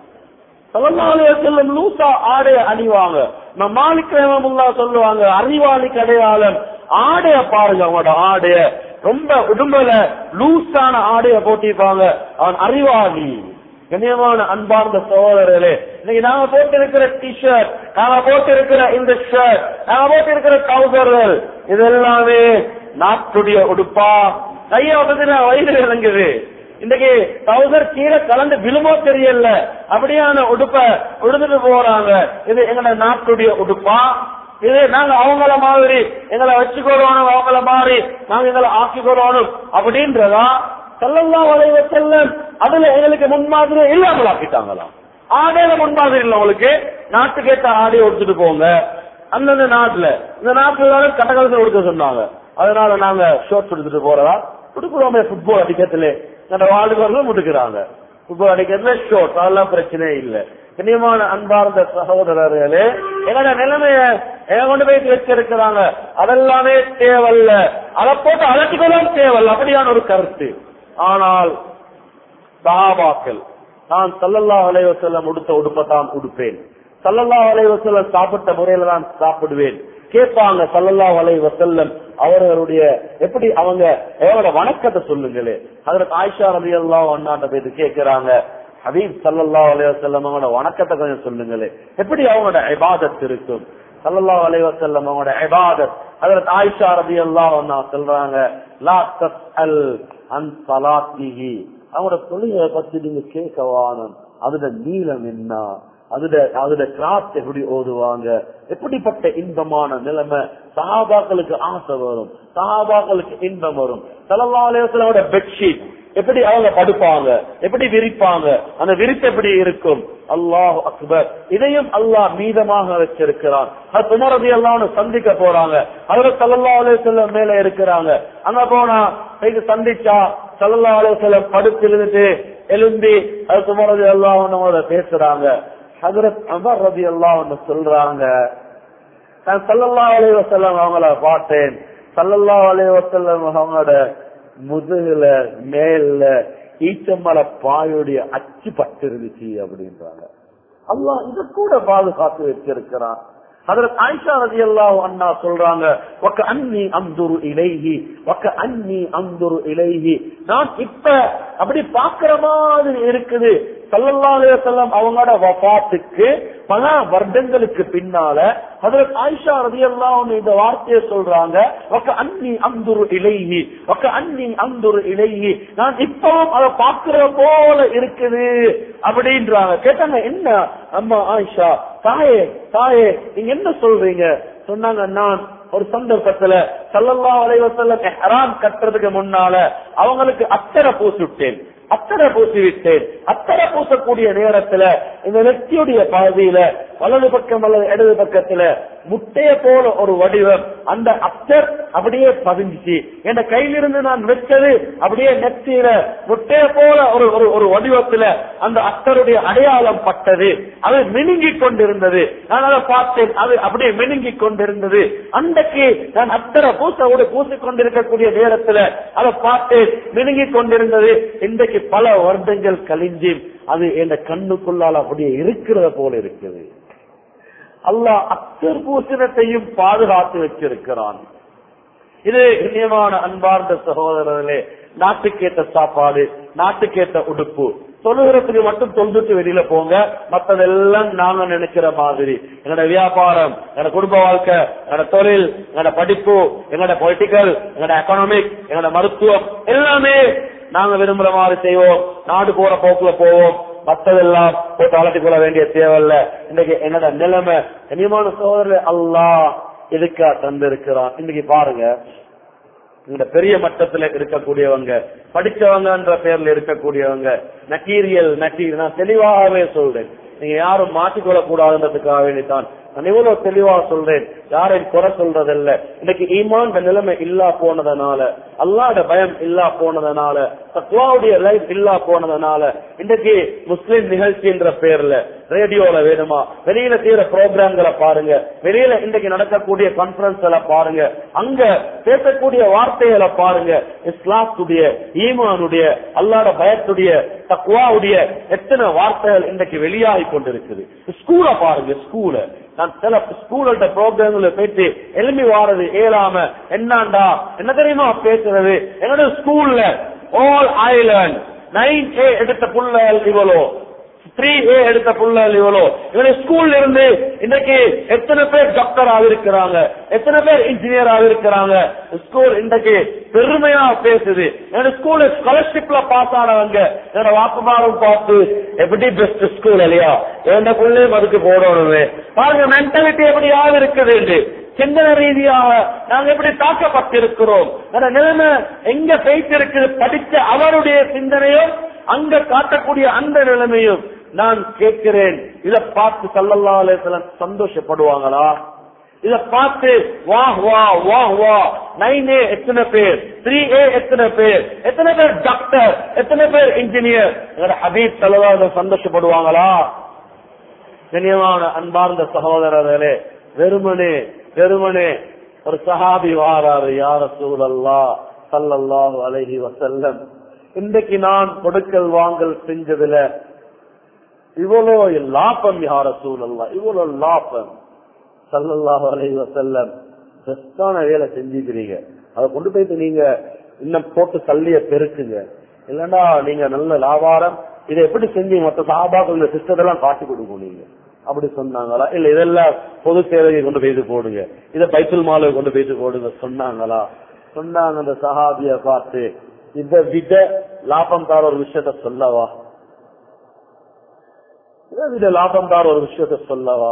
செல்லும் லூசா ஆடைய அணிவாங்க நம்ம மாலிக் ரஹமுல்லா சொல்லுவாங்க அறிவாளி அடையாளம் ஆடைய பாருங்க அவனோட ஆடைய ரொம்ப உடம்புல லூஸான ஆடைய போட்டிருப்பாங்க அவன் அறிவாளி கண்ணியமான அன்பார்ந்த சகோதரர்களே இன்னைக்கு நாங்க போட்டிருக்கிற டிஷர்ட் நாங்க போட்டிருக்கிற இந்த ஷர்ட் நாங்க போட்டிருக்கிற டவுசர்கள் இதெல்லாமே நாட்டுடைய உடுப்பா கைய வந்து வயிறு விளங்குது இன்னைக்கு டவுசர் கீழே கலந்து விழுமோ தெரியல அப்படியான உடுப்ப உடுத்துட்டு போறாங்க இது எங்களோட நாட்டுடைய உடுப்பா இது நாங்க அவங்கள மாதிரி எங்களை வச்சுக்கொள்ளணும் அவங்கள மாதிரி நாங்க எங்களை ஆக்கிக்கொள்ளணும் அப்படின்றதா செல்லல்லாம் வளைவ செல்லம் அதுல எங்களுக்கு முன்மாதிரி இல்லாமல் ஆக்கிட்டாங்களாம் ஆடையில முன்மாதிரி இல்ல உங்களுக்கு நாட்டுக்கு ஏற்ற ஆடையை எடுத்துட்டு போங்க அந்தந்த நாட்டுல இந்த நாட்டுல கட்டகாலத்தில் கொடுக்க சொன்னாங்க அதனால நாங்க ஷோர்ட்ஸ் எடுத்துட்டு போறதா கொடுக்குறோமே ஃபுட்பால் அடிக்கிறதுல நம்ம வாலிபர்களும் முடுக்கிறாங்க ஃபுட்பால் அடிக்கிறதுல ஷோர்ட் அதெல்லாம் பிரச்சனையே இல்லை கண்ணியமான அன்பார்ந்த சகோதரர்களே எங்களோட நிலைமைய எங்க கொண்டு போய் வச்சிருக்கிறாங்க அதெல்லாமே தேவல்ல அதை போட்டு அலட்டிக்கொள்ளும் தேவல்ல அப்படியான ஒரு கருத்து ஆனால் சஹாபாக்கள் நான் சல்லல்லா அலைவசல்லம் உடுத்த உடுப்பத்தான் உடுப்பேன் சல்லல்லா அலைவசல்லம் சாப்பிட்ட முறையில தான் சாப்பிடுவேன் கேட்பாங்க சல்லல்லா அலைவசல்லம் அவர்களுடைய எப்படி அவங்க எவரோட வணக்கத்தை சொல்லுங்களே அதுல ஆயிஷா ரவி எல்லாம் ஒன்னாட்ட போயிட்டு கேட்கிறாங்க ஹபீப் சல்லல்லா அலைவசல்லம் அவங்களோட வணக்கத்தை கொஞ்சம் சொல்லுங்களே எப்படி அவங்களோட இபாதத் இருக்கும் சல்லல்லா அலைவசல்லம் அவங்களோட இபாதத் அதுல ஆயிஷா ரவி எல்லாம் ஒன்னா சொல்றாங்க லா தஸ் அல் அன் சலாத்திஹி அவங்களோட தொழிலை பத்தி நீங்க கேட்கவானும் அதோட நீளம் என்ன அதோட அதோட கிராஸ் எப்படி ஓதுவாங்க எப்படிப்பட்ட இன்பமான நிலைமை சஹாபாக்களுக்கு ஆசை வரும் சஹாபாக்களுக்கு இன்பம் வரும் தலவாலயத்திலோட பெட்ஷீட் எப்படி அவங்க படுப்பாங்க எப்படி விரிப்பாங்க அந்த விரிப்பு எப்படி இருக்கும் அல்லாஹ் அக்பர் இதையும் அல்லாஹ் மீதமாக வச்சிருக்கிறான் அது துமரதி எல்லாம் சந்திக்க போறாங்க அதுல சல்லல்லா அலுவலம் மேல இருக்கிறாங்க அங்க போனா இது சந்திச்சா சல்லல்லா அலுவலம் படுத்து இருந்துட்டு எலும்பி அது துமரதி எல்லாம் பேசுறாங்க ஹதரத் அமர் ரதி எல்லாம் சொல்றாங்க நான் சல்லல்லா அலைவசல்லம் அவங்கள பார்த்தேன் சல்லல்லா அலைவசல்லம் அவங்களோட முதுகுல மேல ஈச்சமல பாயுடைய அச்சு பட்டு இருந்துச்சு அப்படின்றாங்க அல்லாஹ் இத கூட பாதுகாத்து வச்சிருக்கிறான் அதற்கு ஆயிஷா ரதி அல்லாஹ் அண்ணா சொல்றாங்க ஒக்க அன்னி அந்துரு இலைஹி ஒக்க அன்னி அந்துரு இலைஹி நான் இப்ப அப்படி பாக்குற மாதிரி இருக்குது சல்லல்லாஹம் அவங்களோட வபாத்துக்கு பல வருடங்களுக்கு பின்னால அதற்கு ஆயிஷா ரதி அல்லாஹ் இந்த வார்த்தையை சொல்றாங்க ஒக்க அன்னி அந்துரு இலைஹி ஒக்க அன்னி அந்துரு இலைஹி நான் இப்பவும் அதை பாக்குற போல இருக்குது அப்படின்றாங்க கேட்டாங்க என்ன அம்மா ஆயிஷா தாயே தாயே நீங்க என்ன சொல்றீங்க சொன்னாங்க நான் ஒரு சந்தர்ப்பத்துல சல்லல்லா அலைவசல்ல ஹராம் கட்டுறதுக்கு முன்னால அவங்களுக்கு அத்தரை பூசிவிட்டேன் அத்தரை பூசி விட்டேன் அத்தரை பூசக்கூடிய நேரத்துல இந்த நெத்தியுடைய பகுதியில வலது பக்கம் அல்லது இடது பக்கத்துல முட்டைய போல ஒரு வடிவம் அந்த அத்தர் அப்படியே பதிஞ்சிச்சு என் கையிலிருந்து நான் வச்சது அப்படியே நெத்தியில முட்டைய போல ஒரு ஒரு ஒரு வடிவத்துல அந்த அத்தருடைய அடையாளம் பட்டது அது மினுங்கி கொண்டிருந்தது நான் அதை பார்த்தேன் அது அப்படியே மினுங்கி கொண்டிருந்தது அன்றைக்கு நான் அத்தரை பூசோடு பூசிக் கொண்டிருக்கக்கூடிய நேரத்துல அதை பார்த்தேன் மினுங்கி கொண்டிருந்தது இன்றைக்கு பல வருடங்கள் கழிஞ்சு அது என் கண்ணுக்குள்ளால் அப்படியே இருக்கிறத போல இருக்குது அல்லாஹ் அத்தர் பூசணத்தையும் பாதுகாத்து வச்சிருக்கிறான் இது கண்ணியமான அன்பார்ந்த சகோதரர்களே நாட்டுக்கேற்ற சாப்பாடு நாட்டுக்கேற்ற உடுப்பு தொழுகிறதுக்கு மட்டும் தொழுதுட்டு வெளியில போங்க மத்ததெல்லாம் நாங்க நினைக்கிற மாதிரி என்னோட வியாபாரம் என்னோட குடும்ப வாழ்க்கை என்னோட தொழில் என்னோட படிப்பு என்னோட பொலிட்டிக்கல் என்னோட எக்கனாமிக் என்னோட மருத்துவம் எல்லாமே நாங்க விரும்புற மாதிரி செய்வோம் நாடு போற போக்குல போவோம் மத்ததெல்லாம் போட்டு அலட்டிக் கொள்ள வேண்டிய தேவையில்ல இன்னைக்கு என்னோட நிலைமை கனியமான சோதரர் அல்லாஹ் எதுக்கா தந்திருக்கிறான் இன்னைக்கு பாருங்க இந்த பெரிய மட்டத்துல இருக்கக்கூடியவங்க படிச்சவங்கன்ற பேர்ல இருக்கக்கூடியவங்க மெட்டீரியல் மெட்டீரியல் நான் தெளிவாகவே சொல்றேன் நீங்க யாரும் மாற்றிக்கொள்ள கூடாதுன்றதுக்காக வேண்டித்தான் நான் இவ்வளவு தெளிவா சொல்றேன் யாரையும் குறை சொல்றதில்ல இன்னைக்கு ஈமான் நிலைமை இல்லா போனதுனால அல்லாத பயம் இல்லா போனதுனால தக்வாவுடைய லைஃப் இல்லா போனதுனால இன்னைக்கு முஸ்லிம் நிகழ்ச்சி என்ற பேர்ல ரேடியோல வேணுமா வெளியில செய்யற ப்ரோக்ராம்களை பாருங்க வெளியில இன்னைக்கு நடக்கக்கூடிய கான்பரன்ஸ்களை பாருங்க அங்க பேசக்கூடிய வார்த்தைகளை பாருங்க இஸ்லாத்துடைய ஈமானுடைய அல்லாத பயத்துடைய தக்குவாவுடைய எத்தனை வார்த்தைகள் இன்றைக்கு வெளியாகி கொண்டிருக்குது ஸ்கூல பாருங்க ஸ்கூல நான் சில ஸ்கூல்கிட்ட ப்ரோக்ராம்ல போயிட்டு எழுப்பி வாரது ஏழாம என்னண்டா என்ன தெரியுமா பேசுறது என்னோட ஸ்கூல்ல ஆல் ஐலண்ட் நைன் ஏ எடுத்த புள்ள இவ்வளோ த்ரீ ஏ எடுத்த புள்ள இவ்வளோ இவங்க ஸ்கூல்ல இருந்து இன்னைக்கு எத்தனை பேர் டாக்டர் ஆகிருக்கிறாங்க எத்தனை பேர் இன்ஜினியர் ஆகிருக்கிறாங்க ஸ்கூல் இன்றைக்கு பெருமையா பேசுது என்னோட ஸ்கூல் ஸ்காலர்ஷிப்ல பாஸ் ஆனவங்க என்னோட வாக்குமாரும் பார்த்து எப்படி பெஸ்ட் ஸ்கூல் இல்லையா எந்த பிள்ளையும் அதுக்கு போடணுமே பாருங்க மென்டாலிட்டி எப்படி ஆகிருக்குது சிந்தனை ரீதியாக நாங்க எப்படி தாக்கப்பட்டிருக்கிறோம் அந்த நிலைமை எங்க பேசிருக்குது படிச்ச அவருடைய சிந்தனையும் அங்க காட்டக்கூடிய அந்த நிலைமையும் நான் கேட்கிறேன் இத பார்த்து சல்லல்லா அலைஹிஸ்ஸலாம் சந்தோஷப்படுவாங்களா இத பார்த்து வா வா வா வா நைன் ஏ எத்தனை பேர் த்ரீ ஏ எத்தனை பேர் எத்தனை பேர் டாக்டர் எத்தனை பேர் இன்ஜினியர் எங்களோட ஹபீப் சல்லல்லா சந்தோஷப்படுவாங்களா கண்ணியமான அன்பார்ந்த சகோதரர்களே வெறுமனே வெறுமனே ஒரு சஹாபி வாராரு யார சூழல்லா சல்லல்லாஹு அலைஹி வசல்லம் இன்றைக்கு நான் கொடுக்கல் வாங்கல் செஞ்சதுல இவ்வளவு லாபம் யார சூழல்லா இவ்வளவு லாபம் சல்லல்லாஹு அலைஹி வசல்லம் பெஸ்டான வேலை செஞ்சுக்கிறீங்க அதை கொண்டு போயிட்டு நீங்க இன்னும் போட்டு தள்ளிய பெருக்குங்க இல்லன்னா நீங்க நல்ல லாபாரம் இதை எப்படி செஞ்சு மொத்த சாபாக்கள் இந்த சிஸ்டத்தெல்லாம் காட்டி கொடுக்கும் நீங்க அப்படி சொன்னாங்களா இல்ல இதெல்லாம் பொது சேவையை கொண்டு போயிட்டு போடுங்க இதை பைத்துல் மாலை கொண்டு போயிட்டு போடுங்க சொன்னாங்களா சொன்னாங்க அந்த சஹாபிய பார்த்து இதை விட லாபம் தார ஒரு விஷயத்த சொல்லவா இதை விட லாபம் தார ஒரு விஷயத்த சொல்லவா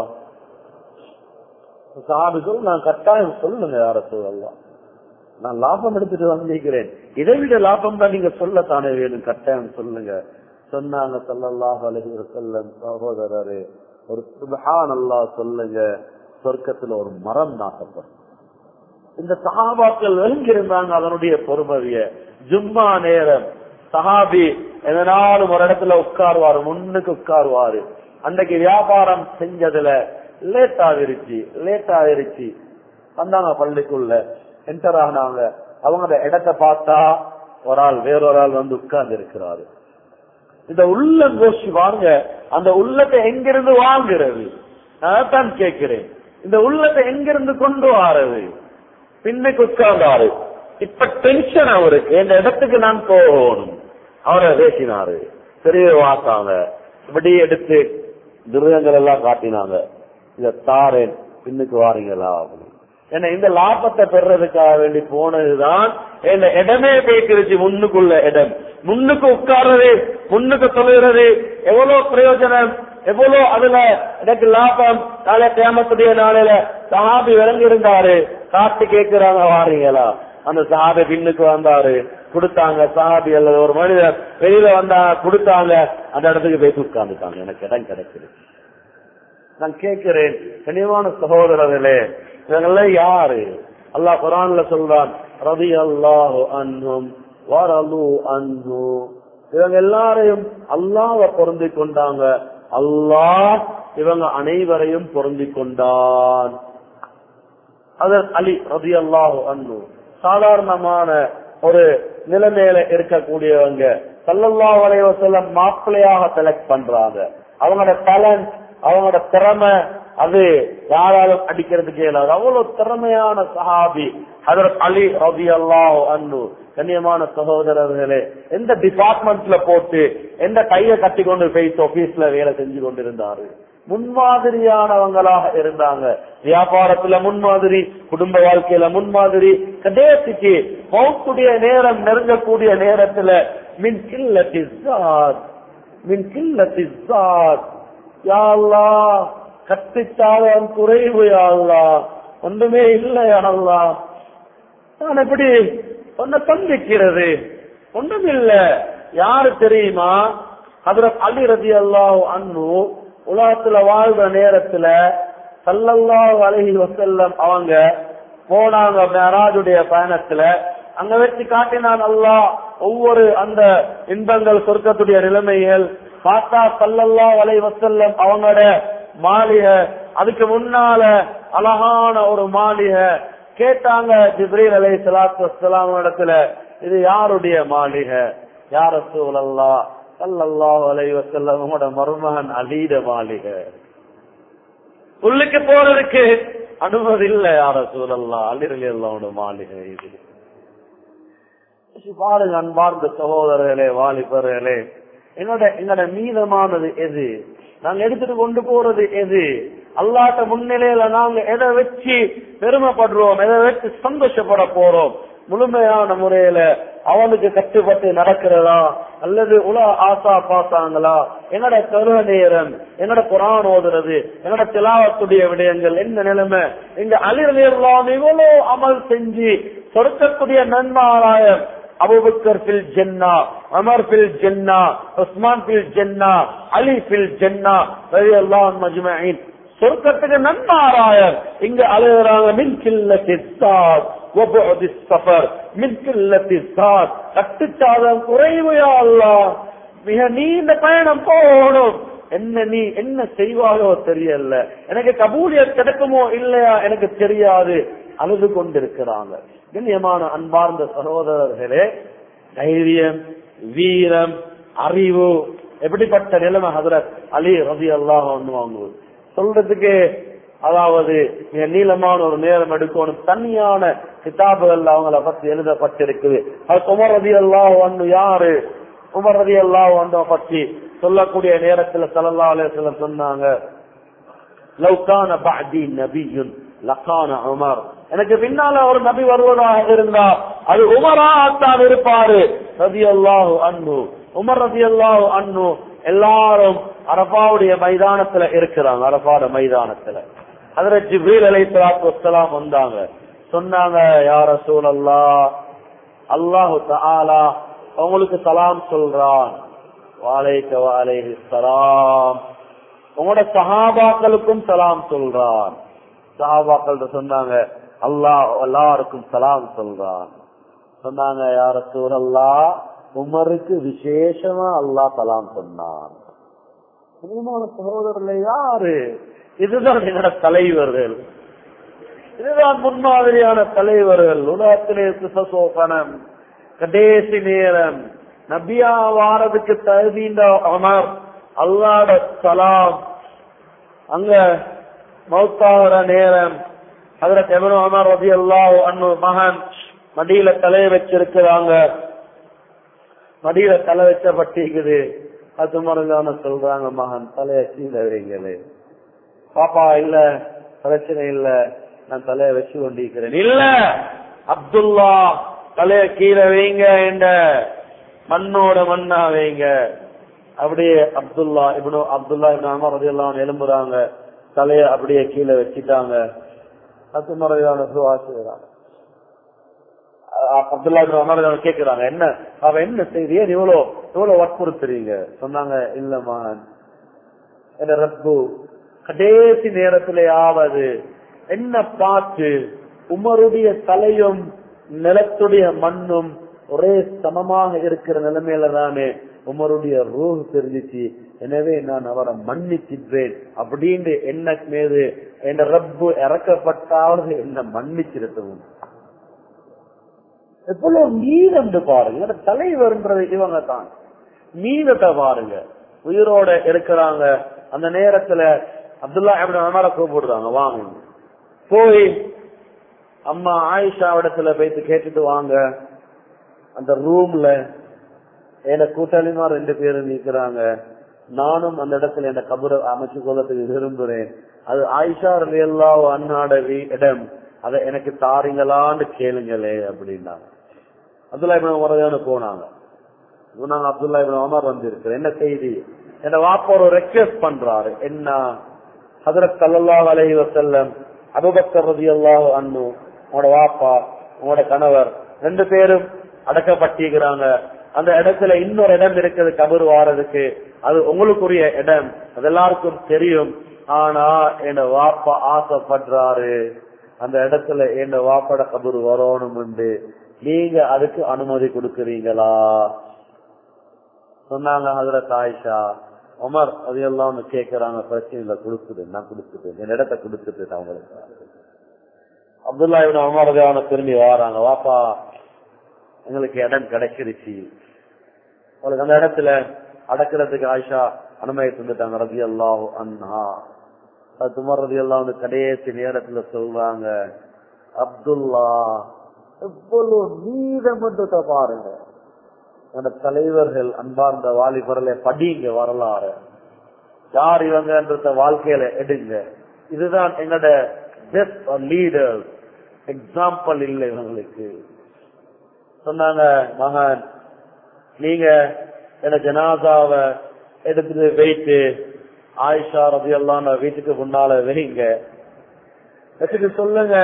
சஹாபி சொல்லு நான் கட்டாயம் சொல்லுங்க யார சொல்லலாம் நான் லாபம் எடுத்துட்டு வந்திருக்கிறேன் இதை விட லாபம் தான் நீங்க சொல்லத்தானே வேணும் கட்டாயம் சொல்லுங்க சொன்னாங்க சொல்லல்லாஹ் அலஹி வசல்லம் சகோதரரு ஒரு சுபஹான் அல்லா சொல்லுங்க சொர்க்கத்துல ஒரு மரம் நாட்டப்படும் இந்த சஹாபாக்கள் விளங்கியிருந்தாங்க அதனுடைய பொறுமதிய ஜும்மா நேரம் சஹாபி எதனாலும் ஒரு இடத்துல உட்காருவாரு முன்னுக்கு உட்காருவாரு அன்றைக்கு வியாபாரம் செஞ்சதுல லேட் ஆகிருச்சு லேட் ஆகிருச்சு வந்தாங்க பள்ளிக்குள்ள என்டர் ஆனாங்க அவங்க இடத்தை பார்த்தா ஒரு ஆள் வேறொரு ஆள் வந்து உட்கார்ந்து இருக்கிறாரு இந்த உள்ள கோஷி வாங்க அந்த உள்ளத்தை எங்கிருந்து வாங்குறது நான் தான் கேட்கிறேன் இந்த உள்ளத்தை எங்கிருந்து கொண்டு வாரது பின்னுக்கு உட்கார்ந்தாரு இப்ப டென்ஷன் அவருக்கு இந்த இடத்துக்கு நான் போகணும் அவரை பேசினாரு பெரிய வாசாங்க இப்படி எடுத்து மிருகங்கள் எல்லாம் காட்டினாங்க இத தாரேன் பின்னுக்கு வாரீங்களா அப்படின்னு ஏன்னா இந்த லாபத்தை பெறதுக்காக வேண்டி போனதுதான் என்ன இடமே போய்க்கிருச்சு முன்னுக்குள்ள இடம் முன்னுக்கு உட்கார்றது முன்னுக்கு தொழுகிறது எவ்வளவு பிரயோஜனம் எவ்வளவு அதுல எனக்கு லாபம் நாளை தேமத்துடைய நாளையில சஹாபி விளங்கி இருந்தாரு காட்டு கேட்கிறாங்க வாரீங்களா அந்த சஹாபி பின்னுக்கு வந்தாரு கொடுத்தாங்க சஹாபி அல்லது ஒரு மனிதர் வெளியில வந்தா கொடுத்தாங்க அந்த இடத்துக்கு போய் உட்கார்ந்துட்டாங்க எனக்கு இடம் கிடைக்குது நான் கேட்கிறேன் கனிவான சகோதரர்களே இவங்கெல்லாம் யாரு அல்லாஹ் குரான்ல சொல்றான் ரவி அல்லாஹு அன்னும் வரலு அன்னு இவங்க எல்லாரையும் அல்லாஹ்வை பொருந்தி கொண்டாங்க அல்லாஹ் இவங்க அனைவரையும் பொருந்தி கொண்டான் அதன் அலி ரதி அல்லாஹு அன்னு சாதாரணமான ஒரு நிலைமையில இருக்கக்கூடியவங்க சல்லல்லாஹு அலைஹி வஸல்லம் மாப்பிள்ளையாக செலக்ட் பண்றாங்க அவங்களோட டேலண்ட் அவங்களோட திறமை அது யாராலும் அடிக்கிறதுக்கு இயலாது அவ்வளவு திறமையான சஹாபி அதற்கு அலி ரபி அல்லாஹ் அன்னு கண்ணியமான சகோதரர்களே எந்த டிபார்ட்மெண்ட்ல போட்டு எந்த கையை கட்டி கொண்டு போயிட்டு ஆபீஸ்ல வேலை செஞ்சு கொண்டிருந்தாரு முன்மாதிரியானவங்களாக இருந்தாங்க வியாபாரத்துல முன்மாதிரி குடும்ப வாழ்க்கையில முன்மாதிரி கடைசிக்கு மௌத்துடைய நேரம் நெருங்கக்கூடிய நேரத்துல மின் கில்லத்தி மின் கில்லத்தி யாழ்லா கத்திச்சாதம் குறைவு யாழ்லா ஒன்றுமே இல்லை யாழ்லா நான் எப்படி ஒன்ன சந்திக்கிறது ஒன்றும் இல்ல யாரு தெரியுமா அதுல அலி ரதி அல்லாஹ் அண்ணு உலகத்துல வாழ்ற நேரத்துல சல்லல்லாஹு அலைஹி வஸல்லம் அவங்க போனாங்க மேராஜுடைய பயணத்துல அங்க வச்சு காட்டினான் அல்லாஹ் ஒவ்வொரு அந்த இன்பங்கள் சொர்க்கத்துடைய நிலைமைகள் பார்த்தா சல்லல்லாஹு அலைஹி வஸல்லம் அவங்களோட மாளிகை அதுக்கு முன்னால அழகான ஒரு மாளிகை கேட்டாங்க ஜிப்ரீல் அலை சலாத்து வசலாம் இடத்துல இது யாருடைய மாளிகை யார சூழல்லா சல்லல்லாஹு அலைஹி வஸல்லம் உங்களோட மருமகன் அலீட மாளிகை உள்ளுக்கு போறதுக்கு அனுமதி இல்ல யார சூழல்லா அலிரலி அல்லாவோட மாளிகை இது பாருங்க அன்பார்ந்த சகோதரர்களே வாலிபர்களே என்னோட எங்களோட மீதமானது எது நாங்க எடுத்துட்டு கொண்டு போறது எது அல்லாட்ட முன்னிலையில நாங்க எதை வச்சு பெருமைப்படுறோம் எதை வச்சு சந்தோஷப்பட போறோம் முழுமையான முறையில அவனுக்கு கட்டுப்பட்டு நடக்கிறதா அல்லது உல ஆசா பாசாங்களா என்னோட கருவ நேரம் என்னோட குரான் ஓதுறது என்னோட திலாவத்துடைய விடயங்கள் என்ன நிலைமை இங்க அலிரலாம் இவ்வளவு அமல் செஞ்சு சொர்க்கக்கூடிய நன்மாராயம் அபுபக்கர் பில் ஜென்னா அமர் பில் ஜென்னா உஸ்மான் பில் ஜென்னா அலி பில் ஜென்னா ரவி அல்லாஹ் மஜ்மீன் சொர்க்கத்துக்கு நன்மாராயர் இங்க அழுகிறாங்க மின் கில்லத்தி சாத் وبعد السفر من قلة الزاد கட்டுச்சாதம் குறைவையா அல்லா மிக நீண்ட பயணம் போகணும் என்ன நீ என்ன செய்வாயோ தெரியல எனக்கு கபூலியத் கிடைக்குமோ இல்லையா எனக்கு தெரியாது அழுது கொண்டிருக்கிறாங்க கண்ணியமான அன்பார்ந்த சகோதரர்களே தைரியம் வீரம் அறிவு எப்படிப்பட்ட நிலைமை ஹதரத் அலி ரவி அல்லாஹ் வாங்குவது சொல்றதுக்கு அதாவது மிக நீளமான ஒரு நேரம் எடுக்கணும் தனியான கிதாபுகள் அவங்கள பத்தி எழுதப்பட்டிருக்குது அது உமர் ரதி அல்லாஹ் ஒன்று யாரு உமர் ரதி அல்லாஹ் ஒன்றை பத்தி சொல்லக்கூடிய நேரத்துல சல்லா அலுவலம் சொன்னாங்க லவ்கான பாதி நபியுன் லக்கான உமர் எனக்கு பின்னால ஒரு நபி வருவதாக இருந்தா அது உமராகத்தான் இருப்பாரு ரதி அல்லாஹு அன்னு உமர் ரதி அல்லாஹு அன்னு எல்லாரும் அரபாவுடைய மைதானத்துல இருக்கிறாங்க அரபாட மைதானத்துல அதுல ஜிப்ரீல் அலை சலாத்து வசலாம் வந்தாங்க சொன்னாங்க யார சூழல்லா அல்லாஹு தாலா உங்களுக்கு சலாம் சொல்றான் வாழைக்க வாழைஹி சலாம் உங்களோட சஹாபாக்களுக்கும் சலாம் சொல்றான் சஹாபாக்கள் சொன்னாங்க அல்லாஹ் எல்லாருக்கும் சலாம் சொல்றான் சொன்னாங்க யார சூழல்லா உமருக்கு விசேஷமா அல்லாஹ் சலாம் சொன்னான் சகோதரர்கள் யாரு இதுதான் என்னோட தலைவர்கள் இதுதான் முன்மாதிரியான தலைவர்கள் உலகத்திலே சுசசோபனம் கடைசி நேரம் நபியா வாரதுக்கு தகுதின்ற அமர் அல்லாட சலாம் அங்க மௌத்தாகிற நேரம் அதுல எவனோ அமர் ரபி அல்லாஹ் அண்ணு மகன் மடியில தலை வச்சிருக்கிறாங்க மடியில தலை வச்சப்பட்டிருக்குது அது மருந்தான சொல்றாங்க மகன் தலைய கீழே வைங்களே பாப்பா இல்ல பிரச்சனை இல்ல நான் தலைய வச்சு கொண்டிருக்கிறேன் இல்ல அப்துல்லா தலைய கீழே வைங்க என்ற மண்ணோட மண்ணா வைங்க அப்படியே அப்துல்லா இவனு அப்துல்லா இவன் அமர் ரதியெல்லாம் எழும்புறாங்க தலைய அப்படியே கீழே வச்சுட்டாங்க அது முறையான துவா செய்யறாங்க அப்துல்லா அமர் கேக்குறாங்க என்ன அவ என்ன செய்தியே இவ்வளவு இவ்வளவு வற்புறுத்துறீங்க சொன்னாங்க இல்ல மகன் என்ன ரப்பு கடைசி நேரத்திலேயாவது என்ன பார்த்து உமருடைய தலையும் நிலத்துடைய மண்ணும் ஒரே சமமாக இருக்கிற நிலைமையில தானே உமருடைய ரூஹ் தெரிஞ்சிச்சு எனவே நான் அவரை மன்னிச்சின்றேன் அப்படின்னு என்ன மீது என் ரப்பு இறக்கப்பட்டாவது என்ன மன்னிச்சிருத்தவும் எவ்வளவு மீதம் பாருங்க தலைவர்ன்றது இவங்க தான் மீதத்தை பாருங்க உயிரோட இருக்கிறாங்க அந்த நேரத்துல அப்துல்லா எப்படி அமர கூப்பிடுறாங்க வாங்க போய் அம்மா ஆயிஷா இடத்துல போயிட்டு கேட்டுட்டு வாங்க அந்த ரூம்ல என்ன கூட்டாளிமா ரெண்டு பேரும் நிக்கிறாங்க நானும் அந்த இடத்துல என்ன கபரை அமைச்சு கொள்ளத்துக்கு விரும்புறேன் அது ஆயிஷா எல்லா அண்ணாட இடம் அதை எனக்கு தாரீங்களான்னு கேளுங்களே அப்படின்னாங்க அப்துல்லா இபின் உமரதான போனாங்க நாங்க அப்துல்லா இபின் உமர் வந்திருக்கிறேன் என்ன செய்தி என்ன வாப்பா ஒரு ரெக்வெஸ்ட் பண்றாரு என்ன ஹதரத் சல்லல்லாஹு அலைஹி வஸல்லம் அபூபக்கர் ரலியல்லாஹு அன்ஹு உங்களோட வாப்பா உங்களோட கணவர் ரெண்டு பேரும் அடக்கப்பட்டிருக்கிறாங்க அந்த இடத்துல இன்னொரு இடம் இருக்குது கபர் வாரதுக்கு அது உங்களுக்குரிய இடம் அது எல்லாருக்கும் தெரியும் ஆனா என் வாப்பா ஆசைப்படுறாரு அந்த இடத்துல என் வாப்பட கபூர் வரணும் நீங்க அதுக்கு அனுமதி கொடுக்கறீங்களா சொன்னாங்க ஹதரத் ஆயிஷா உமர் அதையெல்லாம் ஒண்ணு கேக்குறாங்க பிரச்சனை இல்ல கொடுக்குது நான் கொடுக்குது என் இடத்த கொடுத்துட்டு அவங்களுக்கு அப்துல்லா இவன் உமரதான திரும்பி வராங்க வாப்பா எங்களுக்கு இடம் கிடைச்சிருச்சு உங்களுக்கு அந்த இடத்துல அடக்கிறதுக்கு ஆயிஷா அனுமதி தந்துட்டாங்க ரதி அல்லாஹ் அண்ணா அது துமர் ரதி அல்லாஹ் கடைசி நேரத்துல சொல்றாங்க அப்துல்லா எவ்வளவு நீதமன்றத்தை பாருங்க அந்த தலைவர்கள் அன்பார்ந்த வாலிபர்ல படிங்க வரலாறு யார் இவங்கன்றத வாழ்க்கையில எடுங்க இதுதான் எங்களோட பெஸ்ட் லீடர் எக்ஸாம்பிள் இல்லை இவங்களுக்கு சொன்னாங்க மகன் நீங்க என்ன ஜனாதாவ எடுத்துட்டு போயிட்டு ஆயிஷா ரவி எல்லாம் வீட்டுக்கு முன்னால வைங்க வச்சுட்டு சொல்லுங்க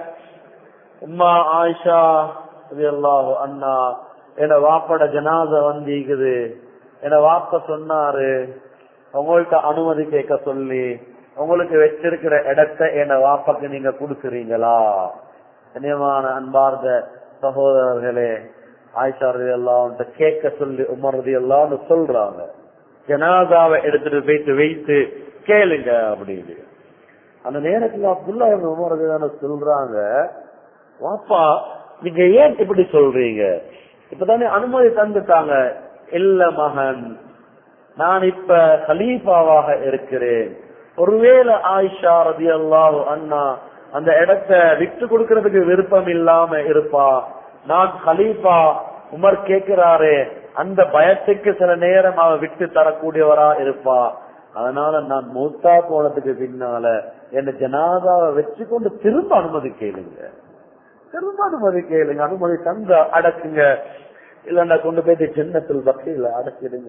உம்மா ஆயிஷா ரவி அல்லாஹ் அண்ணா என்ன வாப்பட ஜனாத வந்திக்குது என்ன வாப்ப சொன்னாரு உங்கள்ட்ட அனுமதி கேட்க சொல்லி உங்களுக்கு வச்சிருக்கிற இடத்தை என்ன வாப்பாக்கு நீங்க கொடுக்குறீங்களா கண்ணியமான அன்பார்ந்த சகோதரர்களே ஆயிஷா ரதி எல்லாம் கேட்க சொல்லி உமர் ரதி எல்லாம் சொல்றாங்க ஜனாதாவை எடுத்துட்டு போயிட்டு வைத்து கேளுங்க அப்படின்னு அந்த நேரத்துல அப்துல்லா உமர் ரதி சொல்றாங்க வாப்பா நீங்க ஏன் இப்படி சொல்றீங்க இப்பதானே அனுமதி தந்துட்டாங்க இல்ல மகன் நான் இப்ப கலீஃபாவாக இருக்கிறேன் ஒருவேளை ஆயிஷா ரதி அல்லாஹ் அண்ணா அந்த இடத்தை விட்டு கொடுக்கறதுக்கு விருப்பம் இல்லாம இருப்பா நான் கலீஃபா உமர் கேட்கிறாரு அந்த பயத்துக்கு சில நேரம் அவ விட்டு தரக்கூடியவரா இருப்பா அதனால நான் மூத்தா போனதுக்கு பின்னால என்ன ஜனாதாவை வச்சு கொண்டு திரும்ப அனுமதி கேளுங்க திரும்ப அனுமதி கேளுங்க அனுமதி தந்த அடக்குங்க இல்லன்னா கொண்டு போயிட்டு சின்னத்தில் பக்தியில அடக்கிடுங்க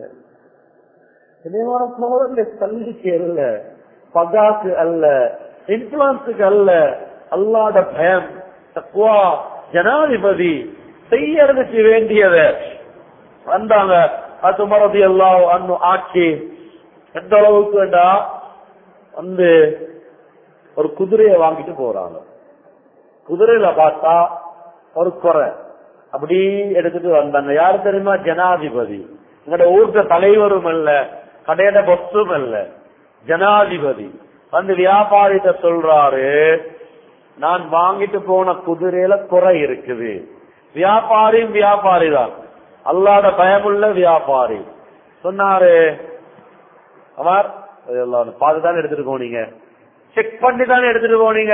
இனிமான சோழர்ல தள்ளிக்கு அல்ல பகாக்கு அல்ல இன்ஃபுளுக்கு அல்ல அல்லாட பயம் தக்குவா ஜனாதிபதி செய்யறதுக்கு வேண்டியத வந்தாங்க அது மறதி எல்லாம் அன்னு ஆட்சி எந்த அளவுக்கு வேண்டா வந்து ஒரு குதிரைய வாங்கிட்டு போறாங்க குதிரையில பார்த்தா ஒரு குறை அப்படி எடுத்துட்டு வந்தாங்க யாரு தெரியுமா ஜனாதிபதி எங்கட ஊர்த்த தலைவரும் அல்ல கடையில பொஸ்டும் அல்ல ஜனாதிபதி வந்து வியாபாரிட்ட சொல்றாரு நான் வாங்கிட்டு போன குதிரையில குறை இருக்குது வியாபாரியும் வியாபாரி தான் அல்லாத பயமுள்ள வியாபாரி சொன்னாரு அவர் பார்த்துதானே எடுத்துட்டு போனீங்க செக் பண்ணி தானே எடுத்துட்டு போனீங்க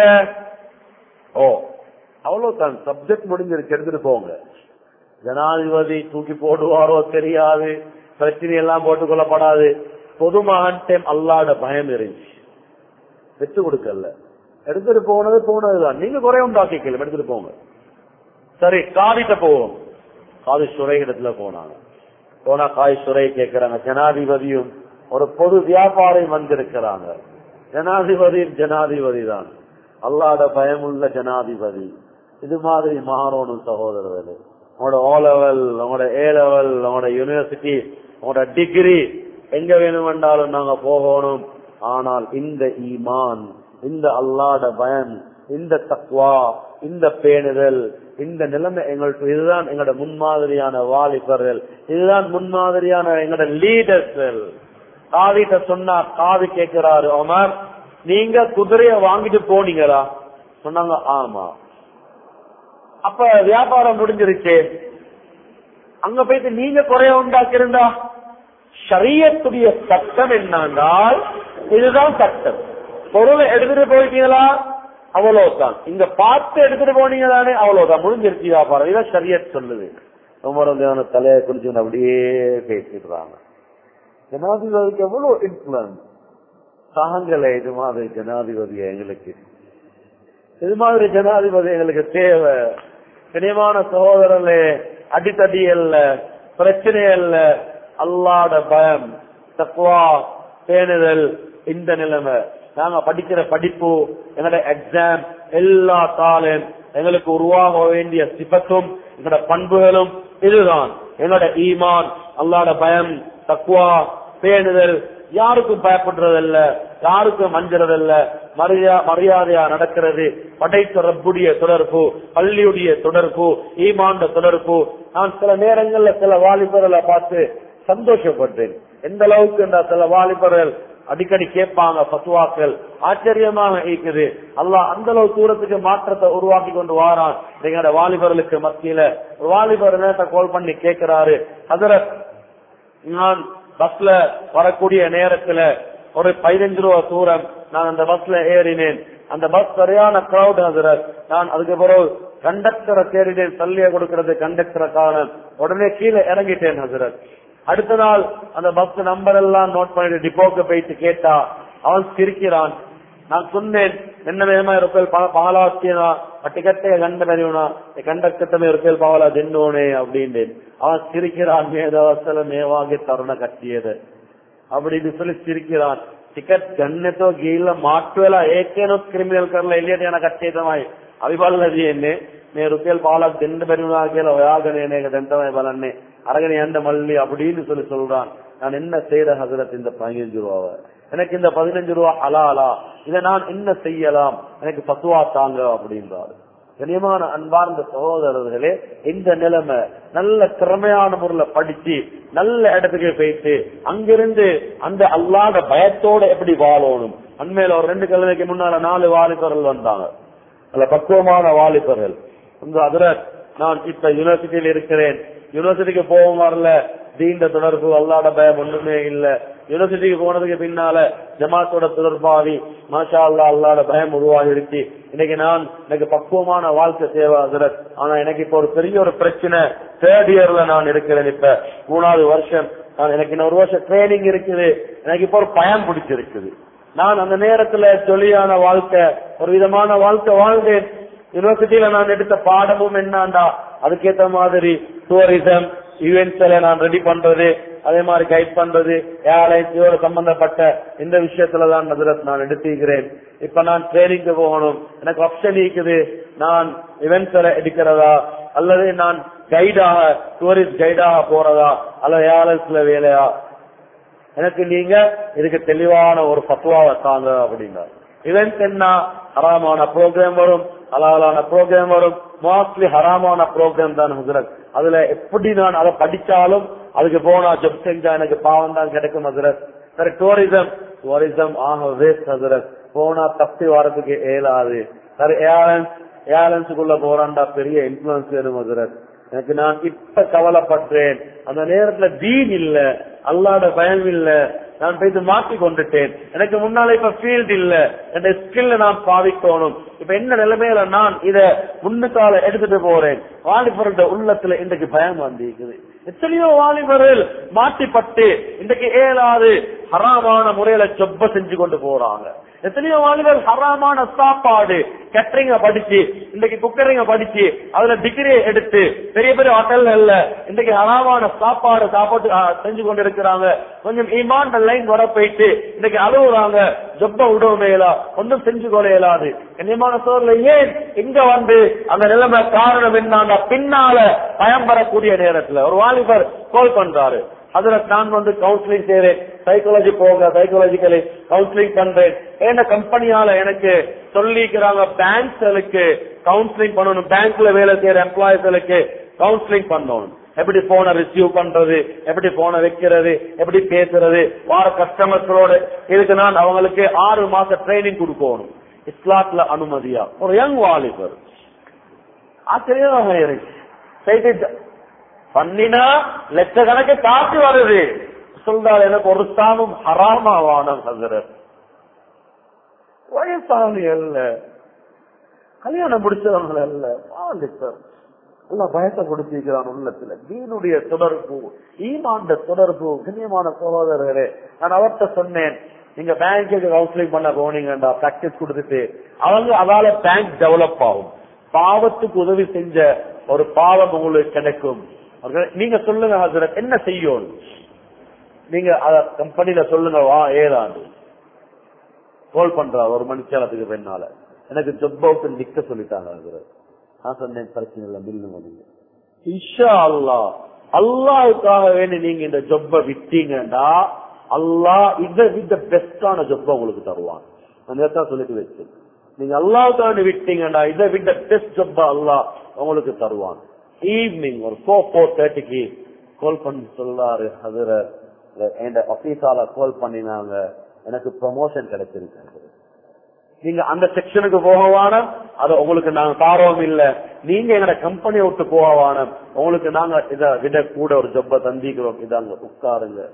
ஓ அவ்வளவுதான் சப்ஜெக்ட் முடிஞ்சிருக்கு எடுத்துட்டு போங்க ஜனாதிபதி தூக்கி போடுவாரோ தெரியாது பிரச்சனை எல்லாம் போட்டுக் கொள்ளப்படாது பொதுமகன் அல்லாட பயம் இருந்துச்சு விட்டு கொடுக்கல எடுத்துட்டு போனது போனதுதான் நீங்க குறை உண்டாக்கிக்கல எடுத்துட்டு போங்க சரி காதிட்ட போவோம் காதி சுரை இடத்துல போனாங்க போனா காய் சுரை கேட்கிறாங்க ஜனாதிபதியும் ஒரு பொது வியாபாரம் வந்திருக்கிறாங்க ஜனாதிபதியும் ஜனாதிபதி தான் அல்லாட பயமுள்ள ஜனாதிபதி இது மாதிரி மாறணும் சகோதரர்களே உங்களோட ஓ லெவல் உங்களோட ஏ லெவல் உங்களோட யூனிவர்சிட்டி உங்களோட டிகிரி எங்க வேணுமென்றாலும் நாங்க போகணும் ஆனால் இந்த ஈமான் இந்த அல்லாட பயம் இந்த தக்வா இந்த பேணுதல் இந்த நிலைமை எங்களுக்கு இதுதான் எங்களோட முன்மாதிரியான வாலிபர்கள் இதுதான் முன்மாதிரியான எங்களோட லீடர்ஸ்கள் காவிட்ட சொன்னா காவி கேட்கிறாரு அமர் நீங்க குதிரைய வாங்கிட்டு போனீங்களா சொன்னாங்க ஆமா அப்ப வியாபாரம் முடிஞ்சிருச்சு அங்க போயிட்டு நீங்க குறைய உண்டாக்கிருந்தா சரியத்துடைய சட்டம் என்னன்றால் இதுதான் சட்டம் பொருளை எடுத்துட்டு போயிட்டீங்களா அவ்வளவுதான் இங்க பார்த்து எடுத்துட்டு போனீங்களானே அவ்வளவுதான் முடிஞ்சிருச்சு வியாபாரம் இதான் சரியத் சொல்லுது உமரந்தான தலையை குளிச்சு அப்படியே பேசிடுறாங்க ஜனாதிபதிக்கு எவ்வளவு இன்ஃபுளுன்ஸ் தாங்களே இது மாதிரி ஜனாதிபதி எங்களுக்கு இது மாதிரி ஜனாதிபதி எங்களுக்கு தேவை கனியமான சகோதரர்களே அடித்தடி அல்ல பிரச்சனை அல்ல அல்லாட பயம் தக்குவா பேணுதல் இந்த நிலைமை நாங்க படிக்கிற படிப்பு எங்களோட எக்ஸாம் எல்லா தாளும் எங்களுக்கு உருவாக வேண்டிய சிபத்தும் எங்களோட பண்புகளும் இதுதான் எங்களோட ஈமான் அல்லாட பயம் தக்குவா பேணுதல் யாருக்கும் பயப்படுறதல்ல யாருக்கும் மஞ்சள் இல்ல மரியா மரியாதையா நடக்கிறது படைத்த ரப்புடைய தொடர்பு பள்ளியுடைய தொடர்பு ஈமாண்ட தொடர்பு நான் சில நேரங்கள்ல சில வாலிபர்களை பார்த்து சந்தோஷப்பட்டேன் எந்த அளவுக்கு இந்த சில வாலிபர்கள் அடிக்கடி கேட்பாங்க பத்துவாக்கள் ஆச்சரியமாக இருக்குது அல்லாஹ் அந்த அளவு தூரத்துக்கு மாற்றத்தை உருவாக்கி கொண்டு வாரான் எங்களோட வாலிபர்களுக்கு மத்தியில ஒரு வாலிபர் நேரத்தை கால் பண்ணி கேட்கிறாரு அதுல நான் பஸ்ல வரக்கூடிய நேரத்துல ஒரு பதினஞ்சு ரூபா தூரம் நான் அந்த பஸ்ல ஏறினேன் அந்த பஸ் சரியான கிரௌட் ஹசரத் நான் அதுக்கு பிறகு கண்டக்டரை தேடினேன் தள்ளிய கொடுக்கறது கண்டக்டரை காண உடனே கீழே இறங்கிட்டேன் ஹசரத் அடுத்த நாள் அந்த பஸ் நம்பர் எல்லாம் நோட் பண்ணிட்டு டிப்போக்கு போயிட்டு கேட்டா அவன் சிரிக்கிறான் நான் சொன்னேன் என்ன வேமா ರೂಪಾಯಿ ಬಹಳ ಆಗ್ತೀನಾ ಟಿಕೆಟ್ಟೆ ಗಂಡ ಬರೆಯೋಣ ಕಂಡಕ್ಟರ್ ರೂಪಾಯಿ ಬಹಳ தின்னோனே அப்படின்னு அவன் சிரிக்கிறான் மேதவசல மேவாகி தருண கட்டியது அப்படின்னு சொல்லி சிரிக்கிறான் ಟಿಕೆಟ್ ಗಣ್ಯತೋ ಗೀಲ ಮಾಟ್ವೆಲ ಏಕೇನೋ ಕ್ರಿಮಿನಲ್ ಕರ್ಲ ಎಲ್ಲಿಯೇನ ಕಟ್ಟೇತಮಾಯಿ ಅವಿಬಲ್ಲದಿಯನ್ನೇ ನೇ ರುಪೇಲ್ ಬಾಲ ದಿಂಡ ಬರಿವಾಗೇல ஒயாகனே தண்டமாய் பலன்னே அரகனே அந்த மல்லி அப்படின்னு சொல்லி சொல்றான் நான் என்ன செய்யற ஹசரத் இந்த பதினஞ்சு ரூபாவை எனக்கு இந்த பதினஞ்சு ரூபா ஹலாலா இதை நான் என்ன செய்யலாம் எனக்கு பத்துவா தாங்க அப்படின்றாரு கனியமான அன்பார்ந்த சகோதரர்களே இந்த நிலைமை நல்ல திறமையான முறையில படிச்சு நல்ல இடத்துக்கு போயிட்டு அங்கிருந்து அந்த அல்லாத பயத்தோட எப்படி வாழணும் அண்மையில ஒரு ரெண்டு கிழமைக்கு முன்னால நாலு வாலிபர்கள் வந்தாங்க நல்ல பக்குவமான வாலிபர்கள் இந்த அதுல நான் இப்ப யூனிவர்சிட்டியில் இருக்கிறேன் யூனிவர்சிட்டிக்கு போகும் வரல தீண்ட தொடர்பு அல்லாட பயம் ஒண்ணுமே இல்ல யூனிவர்சிட்டிக்கு போனதுக்கு பின்னால ஜமாத்தோட தொடர்பாவி மாஷா அல்லா அல்லாட பயம் உருவாகிருச்சு இன்னைக்கு நான் எனக்கு பக்குவமான வாழ்க்கை தேவை ஹசரத் ஆனா எனக்கு இப்ப ஒரு பெரிய ஒரு பிரச்சனை தேர்ட் இயர்ல நான் இருக்கிறேன் இப்ப மூணாவது வருஷம் நான் எனக்கு இன்னும் ஒரு வருஷம் ட்ரைனிங் இருக்குது எனக்கு இப்ப ஒரு பயம் பிடிச்சிருக்குது நான் அந்த நேரத்துல ஜொலியான வாழ்க்கை ஒரு விதமான வாழ்க்கை வாழ்ந்தேன் யூனிவர்சிட்டியில நான் எடுத்த பாடமும் என்னண்டா அதுக்கேத்த மாதிரி டூரிசம் ஈவெண்ட்ஸ்ல நான் ரெடி பண்றது அதே மாதிரி கைட் பண்றது ஏர்லைன்ஸோட சம்பந்தப்பட்ட இந்த விஷயத்துலதான் நதுரத் நான் எடுத்துக்கிறேன் இப்ப நான் ட்ரைனிங்க்கு போகணும் எனக்கு ஆப்ஷன் இருக்குது நான் இவெண்ட்ஸ்ல எடுக்கிறதா அல்லது நான் கைடாக டூரிஸ்ட் கைடாக போறதா அல்லது ஏர்லைன்ஸ்ல வேலையா எனக்கு நீங்க இதுக்கு தெளிவான ஒரு பத்துவாவை தாங்க அப்படின்னா இவெண்ட் என்ன ஹராமான ப்ரோக்ராம் வரும் ஹலாலான ப்ரோக்ராம் வரும் மோஸ்ட்லி ஹராமான ப்ரோக்ராம் தான் ஹசரத் அதுல எப்படி நான் அதை படிச்சாலும் அதுக்கு போனா ஜப் செஞ்சா எனக்கு பாவம் தான் கிடைக்கும் ஹசரத் சரி டூரிசம் டூரிசம் ஆக வேஸ்ட் ஹசரத் போனா தப்பி வரதுக்கு இயலாது சரி ஏர்லைன்ஸ் ஏர்லைன்ஸுக்குள்ள போறான்டா பெரிய இன்ஃபுளுன்ஸ் வேணும் ஹசரத் எனக்கு நான் இப்ப கவலைப்படுறேன் அந்த நேரத்துல தீன் இல்ல அல்லாட பயம் இல்ல நான் போய் மாற்றி கொண்டுட்டேன் எனக்கு முன்னால இப்ப ஃபீல்ட் இல்ல என் ஸ்கில்ல நான் பாவிக்கணும் இப்ப என்ன நிலைமையில நான் இத முன்னுக்கால எடுத்துட்டு போறேன் வாலிபருடைய உள்ளத்துல இன்றைக்கு பயம் வந்திருக்குது எத்தனையோ வாலிபர்கள் மாட்டிப்பட்டு இன்றைக்கு ஏழாவது ஹராமான முறையில சொப்ப செஞ்சு கொண்டு போறாங்க எத்தனையோ வாலிபர் ஹராமான சாப்பாடு கேட்டரிங்க படிச்சு இன்றைக்கு குக்கரிங்க படிச்சு அதுல டிகிரி எடுத்து பெரிய பெரிய ஹோட்டல்ல இன்றைக்கு ஹராமான சாப்பாடு சாப்பாடு ஆ, செஞ்சு கொண்டு இருக்கிறாங்க கொஞ்சம் ஈமான் லைன் வர போயிட்டு இன்னைக்கு அழுவுறாங்க ஜொப்ப விடவுமேலா ஒன்றும் செஞ்சு கொள்ள இயலாது கண்ணியமான சோழல ஏன் இங்க வந்து அந்த நிலைமை காரணம் என்னன்னா பின்னால பயம் வரக்கூடிய நேரத்துல ஒரு வாலிபர் கால் பண்றாரு அதுல நான் வந்து கவுன்சிலிங் செய்யறேன் சைக்காலஜி போக சைக்காலஜிக்கலி கவுன்சிலிங் பண்றேன் என்ன கம்பெனியால எனக்கு சொல்லிக்கிறாங்க பேங்க்ஸ்களுக்கு கவுன்சிலிங் பண்ணணும் பேங்க்ல வேலை செய்யற எம்ப்ளாயிஸ்களுக்கு கவுன்சிலிங் பண்ணணும் எப்படி போன ரிசீவ் பண்றது எப்படி போன வைக்கிறது எப்படி பேசுறது வார கஸ்டமர்ஸோட இதுக்கு நான் அவங்களுக்கு ஆறு மாச ட்ரைனிங் கொடுக்கணும் இஸ்லாட்ல அனுமதியா ஒரு யங் வாலிபர் ஆச்சரியமாக இருக்கு செய்து பண்ணினா லட்சக்கணக்கு காசு வருது சொல்றாள் எனக்கு ஒரு ஸ்தானம் ஹராமாவான ஹசரத் வயசானி அல்ல கல்யாணம் முடிச்சவங்க அல்ல வாலிபர் நல்ல பயத்தை கொடுத்திருக்கிறான் உள்ளத்துல தீனுடைய தொடர்பு ஈமாண்ட தொடர்பு கண்ணியமான சகோதரர்களே நான் அவர்கிட்ட சொன்னேன் நீங்க பேங்க்கு கவுன்சிலிங் பண்ண போனீங்கடா பிராக்டிஸ் கொடுத்துட்டு அவங்க அதால பேங்க் டெவலப் ஆகும் பாவத்துக்கு உதவி செஞ்ச ஒரு பாவம் உங்களுக்கு கிடைக்கும் அவர்கள் நீங்க சொல்லுங்க ஹசரத் என்ன செய்யும் நீங்க அத கம்பெனில சொல்லுங்க வா ஏதாண்டு கால் பண்றா ஒரு மணிச்சேலத்துக்கு பின்னால எனக்கு ஜப் அவுட் நிக்க சொல்லிட்டாங்க ஹசரத் நான் சொன்னேன் பிரச்சனை இல்லை பில்லுங்க நீங்க இன்ஷா அல்லா அல்லாவுக்காக வேண்டி நீங்க இந்த ஜொப்ப விட்டீங்கன்னா அல்லாஹ் இதை விட பெஸ்டான ஜொப்ப உங்களுக்கு தருவான் அந்த சொல்லிட்டு வச்சு நீங்க அல்லாவுக்காண்டி விட்டீங்கடா இதை விட பெஸ்ட் ஜொப்பா அல்லாஹ் உங்களுக்கு தருவான் ஈவினிங் ஒரு ஃபோர் ஃபோர் தேர்ட்டிக்கு கால் பண்ணி சொல்றாரு அதுல என் ஆபீஸால கால் பண்ணினாங்க எனக்கு ப்ரமோஷன் கிடைச்சிருக்கு நீங்க அந்த செக்ஷனுக்கு போகவான அது உங்களுக்கு நாங்க தாரோம் இல்ல நீங்க எங்கட கம்பெனியை விட்டு போகவான உங்களுக்கு நாங்க இத விட கூட ஒரு ஜப்ப தந்திக்கிறோம் இதாங்க உட்காருங்க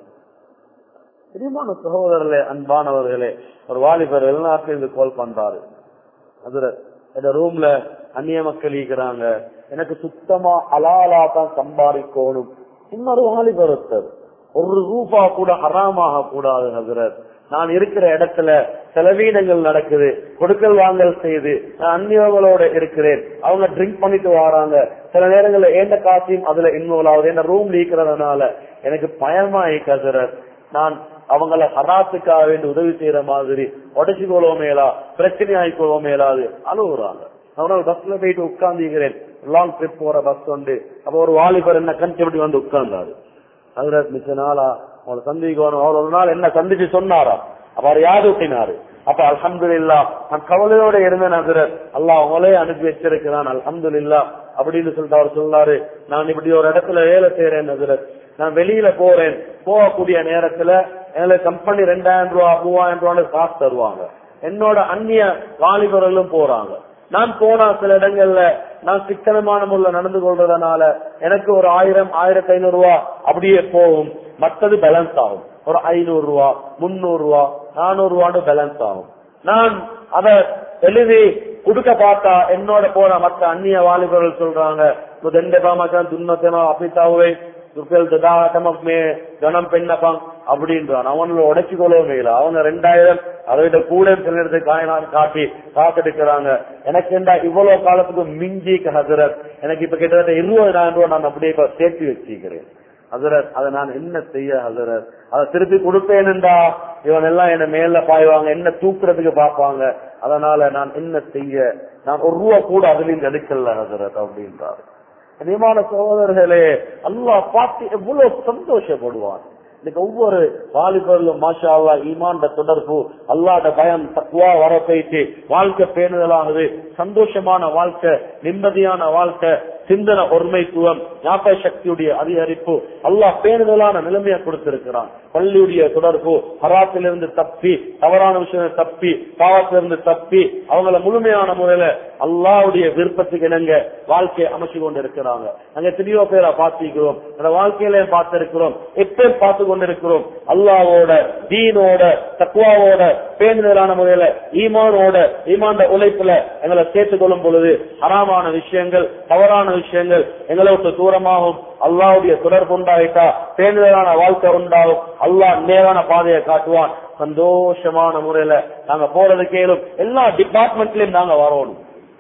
பிரியமான சகோதரர்களே அன்பானவர்களே ஒரு வாலிபர் வெளிநாட்டிலிருந்து கால் பண்றாரு அதுல இந்த ரூம்ல அந்நிய மக்கள் இருக்கிறாங்க எனக்கு சுத்தமா ஹலாலா தான் சம்பாதிக்கணும் இன்னொரு வாலிபர் ஒருத்தர் ஒரு ரூபா கூட ஹராமாக கூடாது ஹசரத் நான் இருக்கிற இடத்துல செலவீனங்கள் நடக்குது கொடுக்கல் வாங்கல் செய்து நான் அந்நியவங்களோட இருக்கிறேன் அவங்க ட்ரிங்க் பண்ணிட்டு வராங்க சில நேரங்கள்ல ஏண்ட காசையும் அதுல இன்வால்வ் ஆகுது என்ன ரூம் இருக்கிறதுனால எனக்கு பயமா ஹசரத் நான் அவங்கள ஹராத்துக்காக வேண்டி உதவி செய்யற மாதிரி உடச்சு கொள்வோமேலா பிரச்சனை ஆகிக்கொள்வோம் மேலாது அழுகுறாங்க அவரோட பஸ்ல போயிட்டு உட்கார்ந்துக்கிறேன் லாங் ட்ரிப் போற பஸ் வந்து அப்ப ஒரு வாலிபர் என்ன கண்டிப்படி வந்து உட்கார்ந்தாரு அதுல மிச்ச நாளா உங்களை சந்திக்கணும் அவர் ஒரு நாள் என்ன சந்திச்சு சொன்னாரா அப்ப அவர் யாரு ஊட்டினாரு அப்ப அல்ஹம்து இல்லா நான் கவலையோட இருந்தேன் நகரத் அல்லாஹ் அவங்களே அனுப்பி வச்சிருக்கிறான் அல்ஹம்து இல்லா அப்படின்னு சொல்லிட்டு அவர் சொன்னாரு நான் இப்படி ஒரு இடத்துல வேலை செய்யறேன் நகரத் நான் வெளியில போறேன் போகக்கூடிய நேரத்துல எங்களுக்கு கம்பெனி ரெண்டாயிரம் ரூபா மூவாயிரம் ரூபான்னு காசு தருவாங்க என்னோட அந்நிய வாலிபர்களும் போறாங்க நான் போனா சில இடங்கள்ல நான் சிக்கனமான முறையில் நடந்து கொள்றதுனால எனக்கு ஒரு ஆயிரம் ஆயிரத்தி ஐநூறு ரூபா அப்படியே போகும் மற்றது பேலன்ஸ் ஆகும் ஒரு ஐநூறு ரூபா முன்னூறு ரூபா நானூறு ரூபான்னு பேலன்ஸ் ஆகும் நான் அத எழுதி கொடுக்க பார்த்தா என்னோட போற மற்ற அந்நிய வாலிபர்கள் சொல்றாங்க முதெண்ட பாமக்க துன்னத்தமா அப்பித்தாவே துர்கல் ததாட்டமக் மே கணம் பெண்ணப்பாங் அப்படின்றான் அவங்கள உடைச்சு கொள்ளவே இல்லை அவங்க ரெண்டாயிரம் அதை விட கூட சில நேரத்துக்கு காயினார் காட்டி காத்தெடுக்கிறாங்க எனக்கு என்ன இவ்வளவு காலத்துக்கு மிஞ்சி ஹசரத் எனக்கு இப்ப கிட்டத்தட்ட இருபதாயிரம் ரூபாய் நான் அப்படியே இப்ப சேர்த்து வச்சுக்கிறேன் ஹசரத் அதை நான் என்ன செய்ய ஹசரத் அதை திருப்பி கொடுப்பேன்டா இவன் எல்லாம் என்ன மேல பாய்வாங்க என்ன தூக்குறதுக்கு பாப்பாங்க அதனால நான் என்ன செய்ய நான் ஒரு ரூபா கூட அதுலயும் எடுக்கல ஹசரத் அப்படின்றாரு கனியமான சகோதரர்களே அல்லாஹ் பார்த்து எவ்வளவு சந்தோஷப்படுவான் இன்னைக்கு ஒவ்வொரு வாலிபர்களும் மாஷா அல்லா ஈமாண்ட தொடர்பு அல்லாட பயம் தக்குவா வர போயிட்டு வாழ்க்கை பேணுதலாகுது சந்தோஷமான வாழ்க்கை நிம்மதியான வாழ்க்கை சிந்தன ஒருமைத்துவம் ஞாபக சக்தியுடைய அதிகரிப்பு அல்லாஹ் பேணுதலான நிலைமையை கொடுத்திருக்கிறான் பள்ளியுடைய தொடர்பு ஹராத்திலிருந்து தப்பி தவறான விஷயம் தப்பி பாவத்திலிருந்து தப்பி அவங்கள முழுமையான முறையில அல்லாவுடைய விருப்பத்துக்கு இணங்க வாழ்க்கையை அமைச்சு கொண்டு இருக்கிறாங்க நாங்க எத்தனையோ பேரை பார்த்திருக்கிறோம் அந்த வாழ்க்கையில பார்த்திருக்கிறோம் எப்பயும் பார்த்து கொண்டிருக்கிறோம் அல்லாவோட தீனோட தக்குவாவோட பேணுதலான முறையில ஈமானோட ஈமாண்ட உழைப்புல எங்களை சேர்த்துக் கொள்ளும் பொழுது ஹராமான விஷயங்கள் தவறான விஷயங்கள் எங்களை விட்டு தூரமாகும் அல்லாவுடைய தொடர்பு உண்டாயிட்டா பேணுதலான வாழ்க்கை உண்டாகும் அல்லாஹ் நேரான பாதையை காட்டுவான் சந்தோஷமான முறையில நாங்க போறது கேளும் எல்லா டிபார்ட்மெண்ட்லயும் நாங்க வரணும்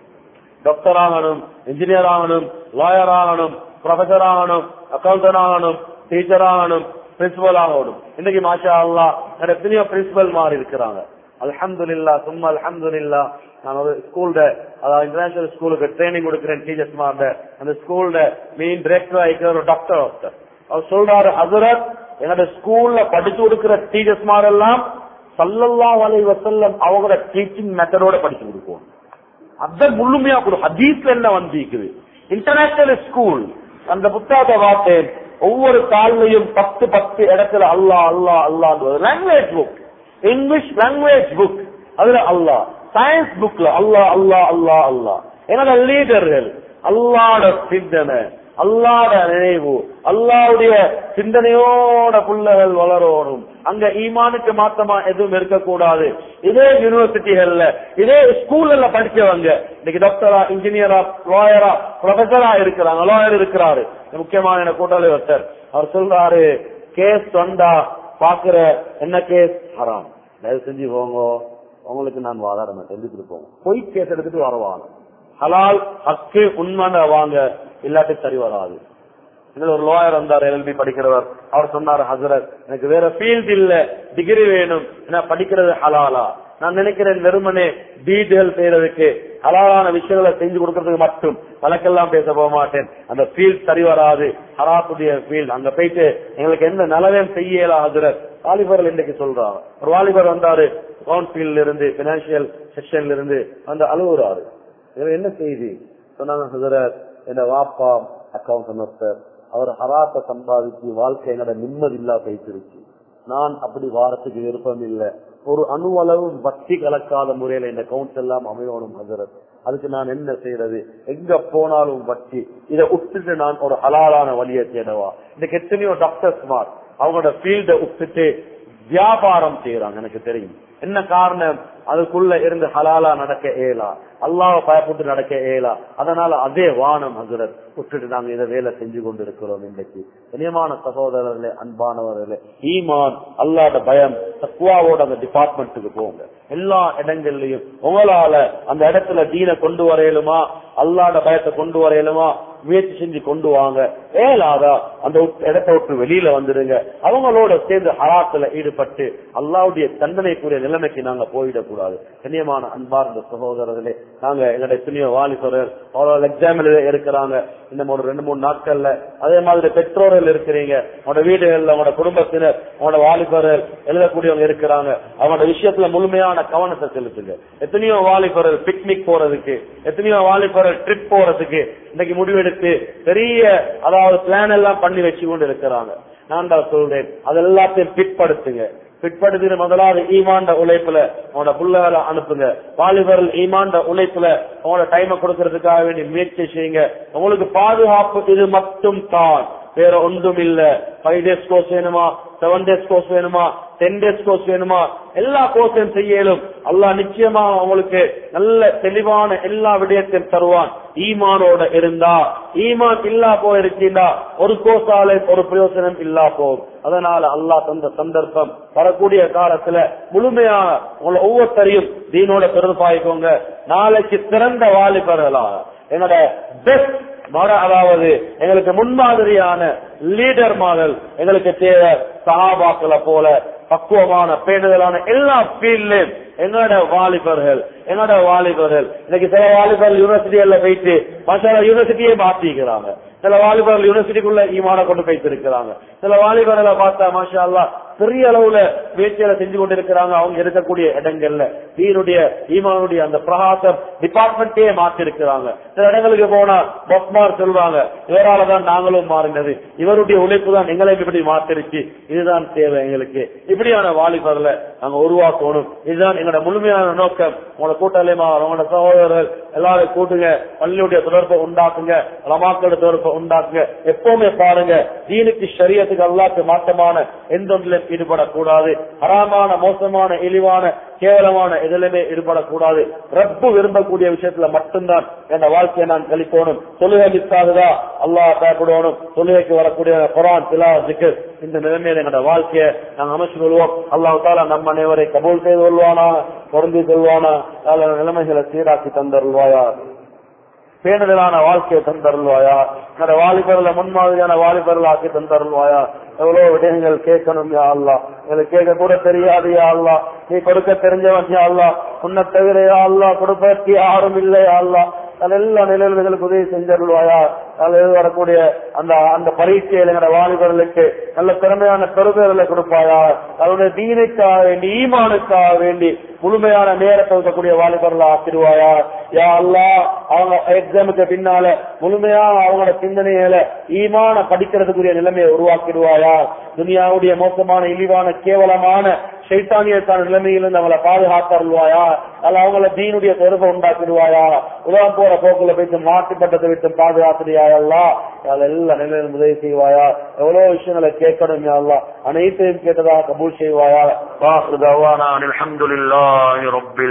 டாக்டர் ஆகணும் இன்ஜினியர் ஆகணும் லாயர் ஆகணும் ப்ரொஃபசர் ஆகணும் அக்கௌண்டன்ட் ஆகணும் டீச்சர் ஆகணும் பிரின்சிபல் ஆகணும் இன்னைக்கு மாஷா அல்லா எத்தனையோ பிரின்சிபல் மாறி இருக்கிறாங்க அல்ஹம்துலில்லா சும்மா அல்ஹம்துலில்லா நான் ஒரு ஸ்கூல்ல அதாவது இன்டர்நேஷனல் ஸ்கூலுக்கு ட்ரைனிங் கொடுக்கிறேன் டீச்சர்ஸ் மார்ட அந்த ஸ்கூல்ல மெயின் டிரெக்டர் ஆகிக்கிற ஒரு டாக்டர் ஒருத்தர் அவர் சொல்றாரு ஹசரத் என்னோட ஸ்கூல்ல படிச்சு கொடுக்கிற டீச்சர்ஸ் மாரெல்லாம் சல்லல்லா வலை வசல்லம் அவங்களோட டீச்சிங் மெத்தடோட படிச்சு கொடுப்போம் அதான் முழுமையா கொடு ஹதீஸ்ல என்ன வந்திருக்குது இன்டர்நேஷனல் ஸ்கூல் அந்த புத்தகத்தை பார்த்தேன் ஒவ்வொரு தாள்லையும் பத்து பத்து இடத்துல அல்லா அல்லா அல்லா language book English language book அதுல அல்லா சயின்ஸ் புக்ல அல்லா அல்லா அல்லா அல்லா என்னோட லீடர்கள் அல்லாட சிந்தனை அல்லாட நினைவு அல்லாவுடைய சிந்தனையோட புள்ளகள் வளரணும் அங்க ஈமானுக்கு மாத்தமா எதுவும் இருக்கக்கூடாது இதே யூனிவர்சிட்டிகள்ல இதே ஸ்கூல்ல படிச்சவங்க இன்னைக்கு டாக்டரா இன்ஜினியரா லாயரா ப்ரொஃபஸரா இருக்கிறாங்க லாயர் இருக்கிறாரு முக்கியமான என்ன கூட்டாளி ஒருத்தர் அவர் சொல்றாரு கேஸ் வந்தா பாக்குற என்ன கேஸ் ஹராம் தயவு செஞ்சு போங்க உங்களுக்கு நான் வாதாட மாட்டேன் எழுதிட்டு போங்க பொய் கேஸ் எடுத்துட்டு வரவாங்க ஹலால் ஹக்கு உண்மையான வாங்க இல்லாட்டி சரி வராது இதுல ஒரு லோயர் வந்தார் எல்பி படிக்கிறவர் அவர் சொன்னார் ஹசரத் எனக்கு வேற ஃபீல்ட் இல்ல டிகிரி வேணும் என்ன படிக்கிறது ஹலாலா நான் நினைக்கிறேன் வெறுமனே டீட்டெயில் செய்யறதுக்கு ஹலாலான விஷயங்களை செஞ்சு கொடுக்கறதுக்கு மட்டும் வழக்கெல்லாம் பேச போக மாட்டேன் அந்த ஃபீல்ட் சரி வராது ஹராத்துடைய ஃபீல்ட் அங்க போயிட்டு எங்களுக்கு எந்த நலவையும் செய்யலாம் ஹசரத் வாலிபர்கள் இன்றைக்கு சொல்றாங்க ஒரு வாலிபர் வந்தாரு கவுன்சில இருந்து பினான்சியல் செக்ஷன்ல இருந்து வந்து அழுகுறாரு இதுல என்ன செய்தி சொன்னாங்க ஹசரத் என்ன வாப்பா அக்கௌண்ட் செமஸ்டர் அவர் ஹராத்த சம்பாதிச்சு வாழ்க்கை என்னோட நிம்மதி இல்லா போயிட்டுருச்சு நான் அப்படி வாரத்துக்கு விருப்பம் இல்லை ஒரு அணுவளவு பக்தி கலக்காத முறையில இந்த கவுன்ஸ் எல்லாம் அமையணும் ஹசரத் அதுக்கு நான் என்ன செய்யறது எங்க போனாலும் வட்டி இதை விட்டுட்டு நான் ஒரு ஹலாலான வழியை தேடவா இன்னைக்கு எத்தனையோ டாக்டர் ஸ்மார்ட் அவங்களோட ஃபீல்ட விட்டுட்டு வியாபாரம் செய்யறாங்க எனக்கு தெரியும் என்ன காரணம் அதுக்குள்ள இருந்து ஹலாலா நடக்க இயலா அல்லாஹ் பயப்பட்டு நடக்க இயலா அதனால அதே வானம் ஹசரத் விட்டுட்டு நாங்க இதை வேலை செஞ்சு கொண்டு இருக்கிறோம் இன்றைக்கு கனியமான சகோதரர்களே அன்பானவர்களே ஈமான் அல்லாத பயம் தக்குவாவோட அந்த டிபார்ட்மெண்ட்டுக்கு போங்க எல்லா இடங்கள்லயும் உங்களால அந்த இடத்துல தீன கொண்டு வரையலுமா அல்லாத பயத்தை கொண்டு வரையலுமா முயற்சி செஞ்சு கொண்டு வாங்க ஏலாதா அந்த உட்- இடத்தை விட்டு வெளியில வந்துடுங்க அவங்களோட சேர்ந்து ஹராத்துல ஈடுபட்டு அல்லாவுடைய தண்டனைக்குரிய நிலைமைக்கு நாங்க போயிடக்கூடாது கண்ணியமான அன்பார்ந்த சகோதரர்களே நாங்க எங்களோட எத்தனையோ வாலிபர்கள் அவ்வளவு எக்ஸாம் எழுத இருக்கிறாங்க இன்னும் ஒரு ரெண்டு மூணு நாட்கள்ல அதே மாதிரி பெற்றோர்கள் இருக்கிறீங்க உங்களோட வீடுகள்ல உங்களோட குடும்பத்தினர் உங்களோட வாலிபர்கள் எழுதக்கூடியவங்க இருக்கிறாங்க அவங்களோட விஷயத்துல முழுமையான கவனத்தை செலுத்துங்க எத்தனையோ வாலிபர்கள் பிக்னிக் போறதுக்கு எத்தனையோ வாலிபர்கள் ட்ரிப் போறதுக்கு இன்னைக்கு முடிவெடுத்து பெரிய அதாவது பிளான் எல்லாம் பண்ணி வச்சு கொண்டு இருக்கிறாங்க நான் தான் சொல்றேன் அது எல்லாத்தையும் பிற்படுத்துங்க பிற்படுத்தின முதலாவது ஈமாண்ட உழைப்புல உங்களோட புள்ளகளை அனுப்புங்க வாலிபர்கள் ஈமாண்ட உழைப்புல உங்களோட டைமை கொடுக்கறதுக்காக வேண்டி முயற்சி செய்யுங்க உங்களுக்கு பாதுகாப்பு இது மட்டும் தான் வேற ஒன்றும் இல்ல ஃபைவ் டேஸ் கோர்ஸ் வேணுமா செவன் டேஸ் கோர்ஸ் வேணுமா டென் டேஸ் கோர்ஸ் வேணுமா எல்லா கோர்ஸையும் செய்யலும் அல்லாஹ் நிச்சயமா உங்களுக்கு நல்ல தெளிவான எல்லா விடயத்தையும் தருவான் ஈமானோட இருந்தா ஈமான் இல்லா போயிருக்கீங்களா ஒரு கோர்ஸால ஒரு பிரயோசனம் இல்லா போகும் அதனால அல்லாஹ் தந்த சந்தர்ப்பம் வரக்கூடிய காலத்துல முழுமையா உங்களை ஒவ்வொருத்தரையும் தீனோட பெருப்பாய்க்கோங்க நாளைக்கு சிறந்த வாலிபர்களாக என்னோட பெஸ்ட் மர அதாவது எங்களுக்கு முன்மாதிரியான லீடர் மாடல் எங்களுக்கு தேவை சகாபாக்களை போல பக்குவமான பேணுதலான எல்லா ஃபீல்ட்லயும் எங்களோட வாலிபர்கள் என்னோட வாலிபர்கள் இன்னைக்கு சில வாலிபர்கள் யூனிவர்சிட்டிகள்ல போயிட்டு மற்ற யூனிவர்சிட்டியே மாத்திக்கிறாங்க சில வாலிபர்கள் யூனிவர்சிட்டிக்குள்ள ஈமான கொண்டு போய்த்திருக்கிறாங்க சில வாலிபர்களை பார்த்தா மாஷா அல்லாஹ் பெரிய அளவுல முயற்சிகளை செஞ்சு கொண்டிருக்கிறாங்க அவங்க இருக்கக்கூடிய இடங்கள்ல தீனுடைய ஈமானுடைய அந்த பிரகாசம் டிபார்ட்மெண்டே மாத்தி இருக்கிறாங்க சில இடங்களுக்கு போனா பொக்மார் சொல்வாங்க இவரால தான் நாங்களும் மாறினது இவருடைய உழைப்பு தான் எங்களையும் இப்படி மாத்திருச்சு இதுதான் தேவை எங்களுக்கு இப்படியான வாலிபர்களை நாங்க உருவாக்கணும் இதுதான் எங்களோட முழுமையான நோக்கம் உங்களோட கூட்டாளிமா உங்களோட சகோதரர்கள் எல்லாரும் கூட்டுங்க பள்ளியுடைய தொடர்பை உண்டாக்குங்க ரமாக்களோட தொடர்பை உண்டாக்குங்க எப்பவுமே பாருங்க தீனுக்கு சரியத்துக்கு அல்லாக்கு மாற்றமான எந்த ஒன்றிலும் ஈடுபடக்கூடாது ஹராமான மோசமான இழிவான கேவலமான எதிலுமே ஈடுபடக்கூடாது ரப்பு விரும்பக்கூடிய விஷயத்துல மட்டும்தான் என் வாழ்க்கையை நான் கழிக்கணும் தொழுகை மிஸ்ஸாகுதா அல்லாஹ் பயப்படணும் தொழுகைக்கு வரக்கூடிய குரான் திலா ஜிக்கர் இந்த நிலைமையில எங்களோட வாழ்க்கையை நாங்க அமைச்சு கொள்வோம் அல்லாஹ் தாலா நம்ம அனைவரை கபூல் செய்து கொள்வானா பொருந்தி கொள்வானா அல்ல நிலைமைகளை சீராக்கி தந்தருள்வாயா பேணுதலான வாழ்க்கையை தந்தருள்வாயா என்னோட வாலிபர்ல முன்மாதிரியான வாலிபர்கள் ஆக்கி தந்தருள்வாயா எவ்வளவு விடயங்கள் கேட்கணும் யா அல்லா எங்களுக்கு கேட்க கூட தெரியாது யா அல்லா நீ கொடுக்க தெரிஞ்சவன் யா அல்லா உன்னை தவிர யா அல்லா கொடுப்பதற்கு யாரும் இல்லை யா அல்லா அது எல்லா நிலைகளுக்கு உதவி செஞ்சருள்வாயா அதில் வரக்கூடிய அந்த அந்த பரீட்சையில் எங்களோட வாலிபர்களுக்கு நல்ல திறமையான பெருமைகளை கொடுப்பாயா அவருடைய தீனுக்காக வேண்டி ஈமானுக்காக வேண்டி முழுமையான நேரத்தை ஒதுக்கக்கூடிய வாலிபர்களை ஆக்கிடுவாயா யா அல்லா அவங்க எக்ஸாமுக்கு பின்னால முழுமையா அவங்களோட சிந்தனைகளை ஈமான படிக்கிறதுக்குரிய நிலைமையை உருவாக்கிடுவாயா துனியாவுடைய மோசமான இழிவான கேவலமான சைத்தானியத்தான நிலைமையிலிருந்து அவங்களை பாதுகாத்தருள்வாயா அல்ல அவங்கள தீனுடைய தொடர்பை உண்டாக்கிடுவாயா உலகம் போற போக்குல போயிட்டு மாட்டுப்பட்டத்தை விட்டு பாதுகாத்துறியாயல்லா எல்லா நிலையிலும் உதவி செய்வாயா எவ்வளவு விஷயங்களை கேட்கணும் யாழ்லா அனைத்தையும் கேட்டதா கபூல் செய்வாயா வாசுதவானா அல்ஹம்துலில்லாஹி ரப்பில்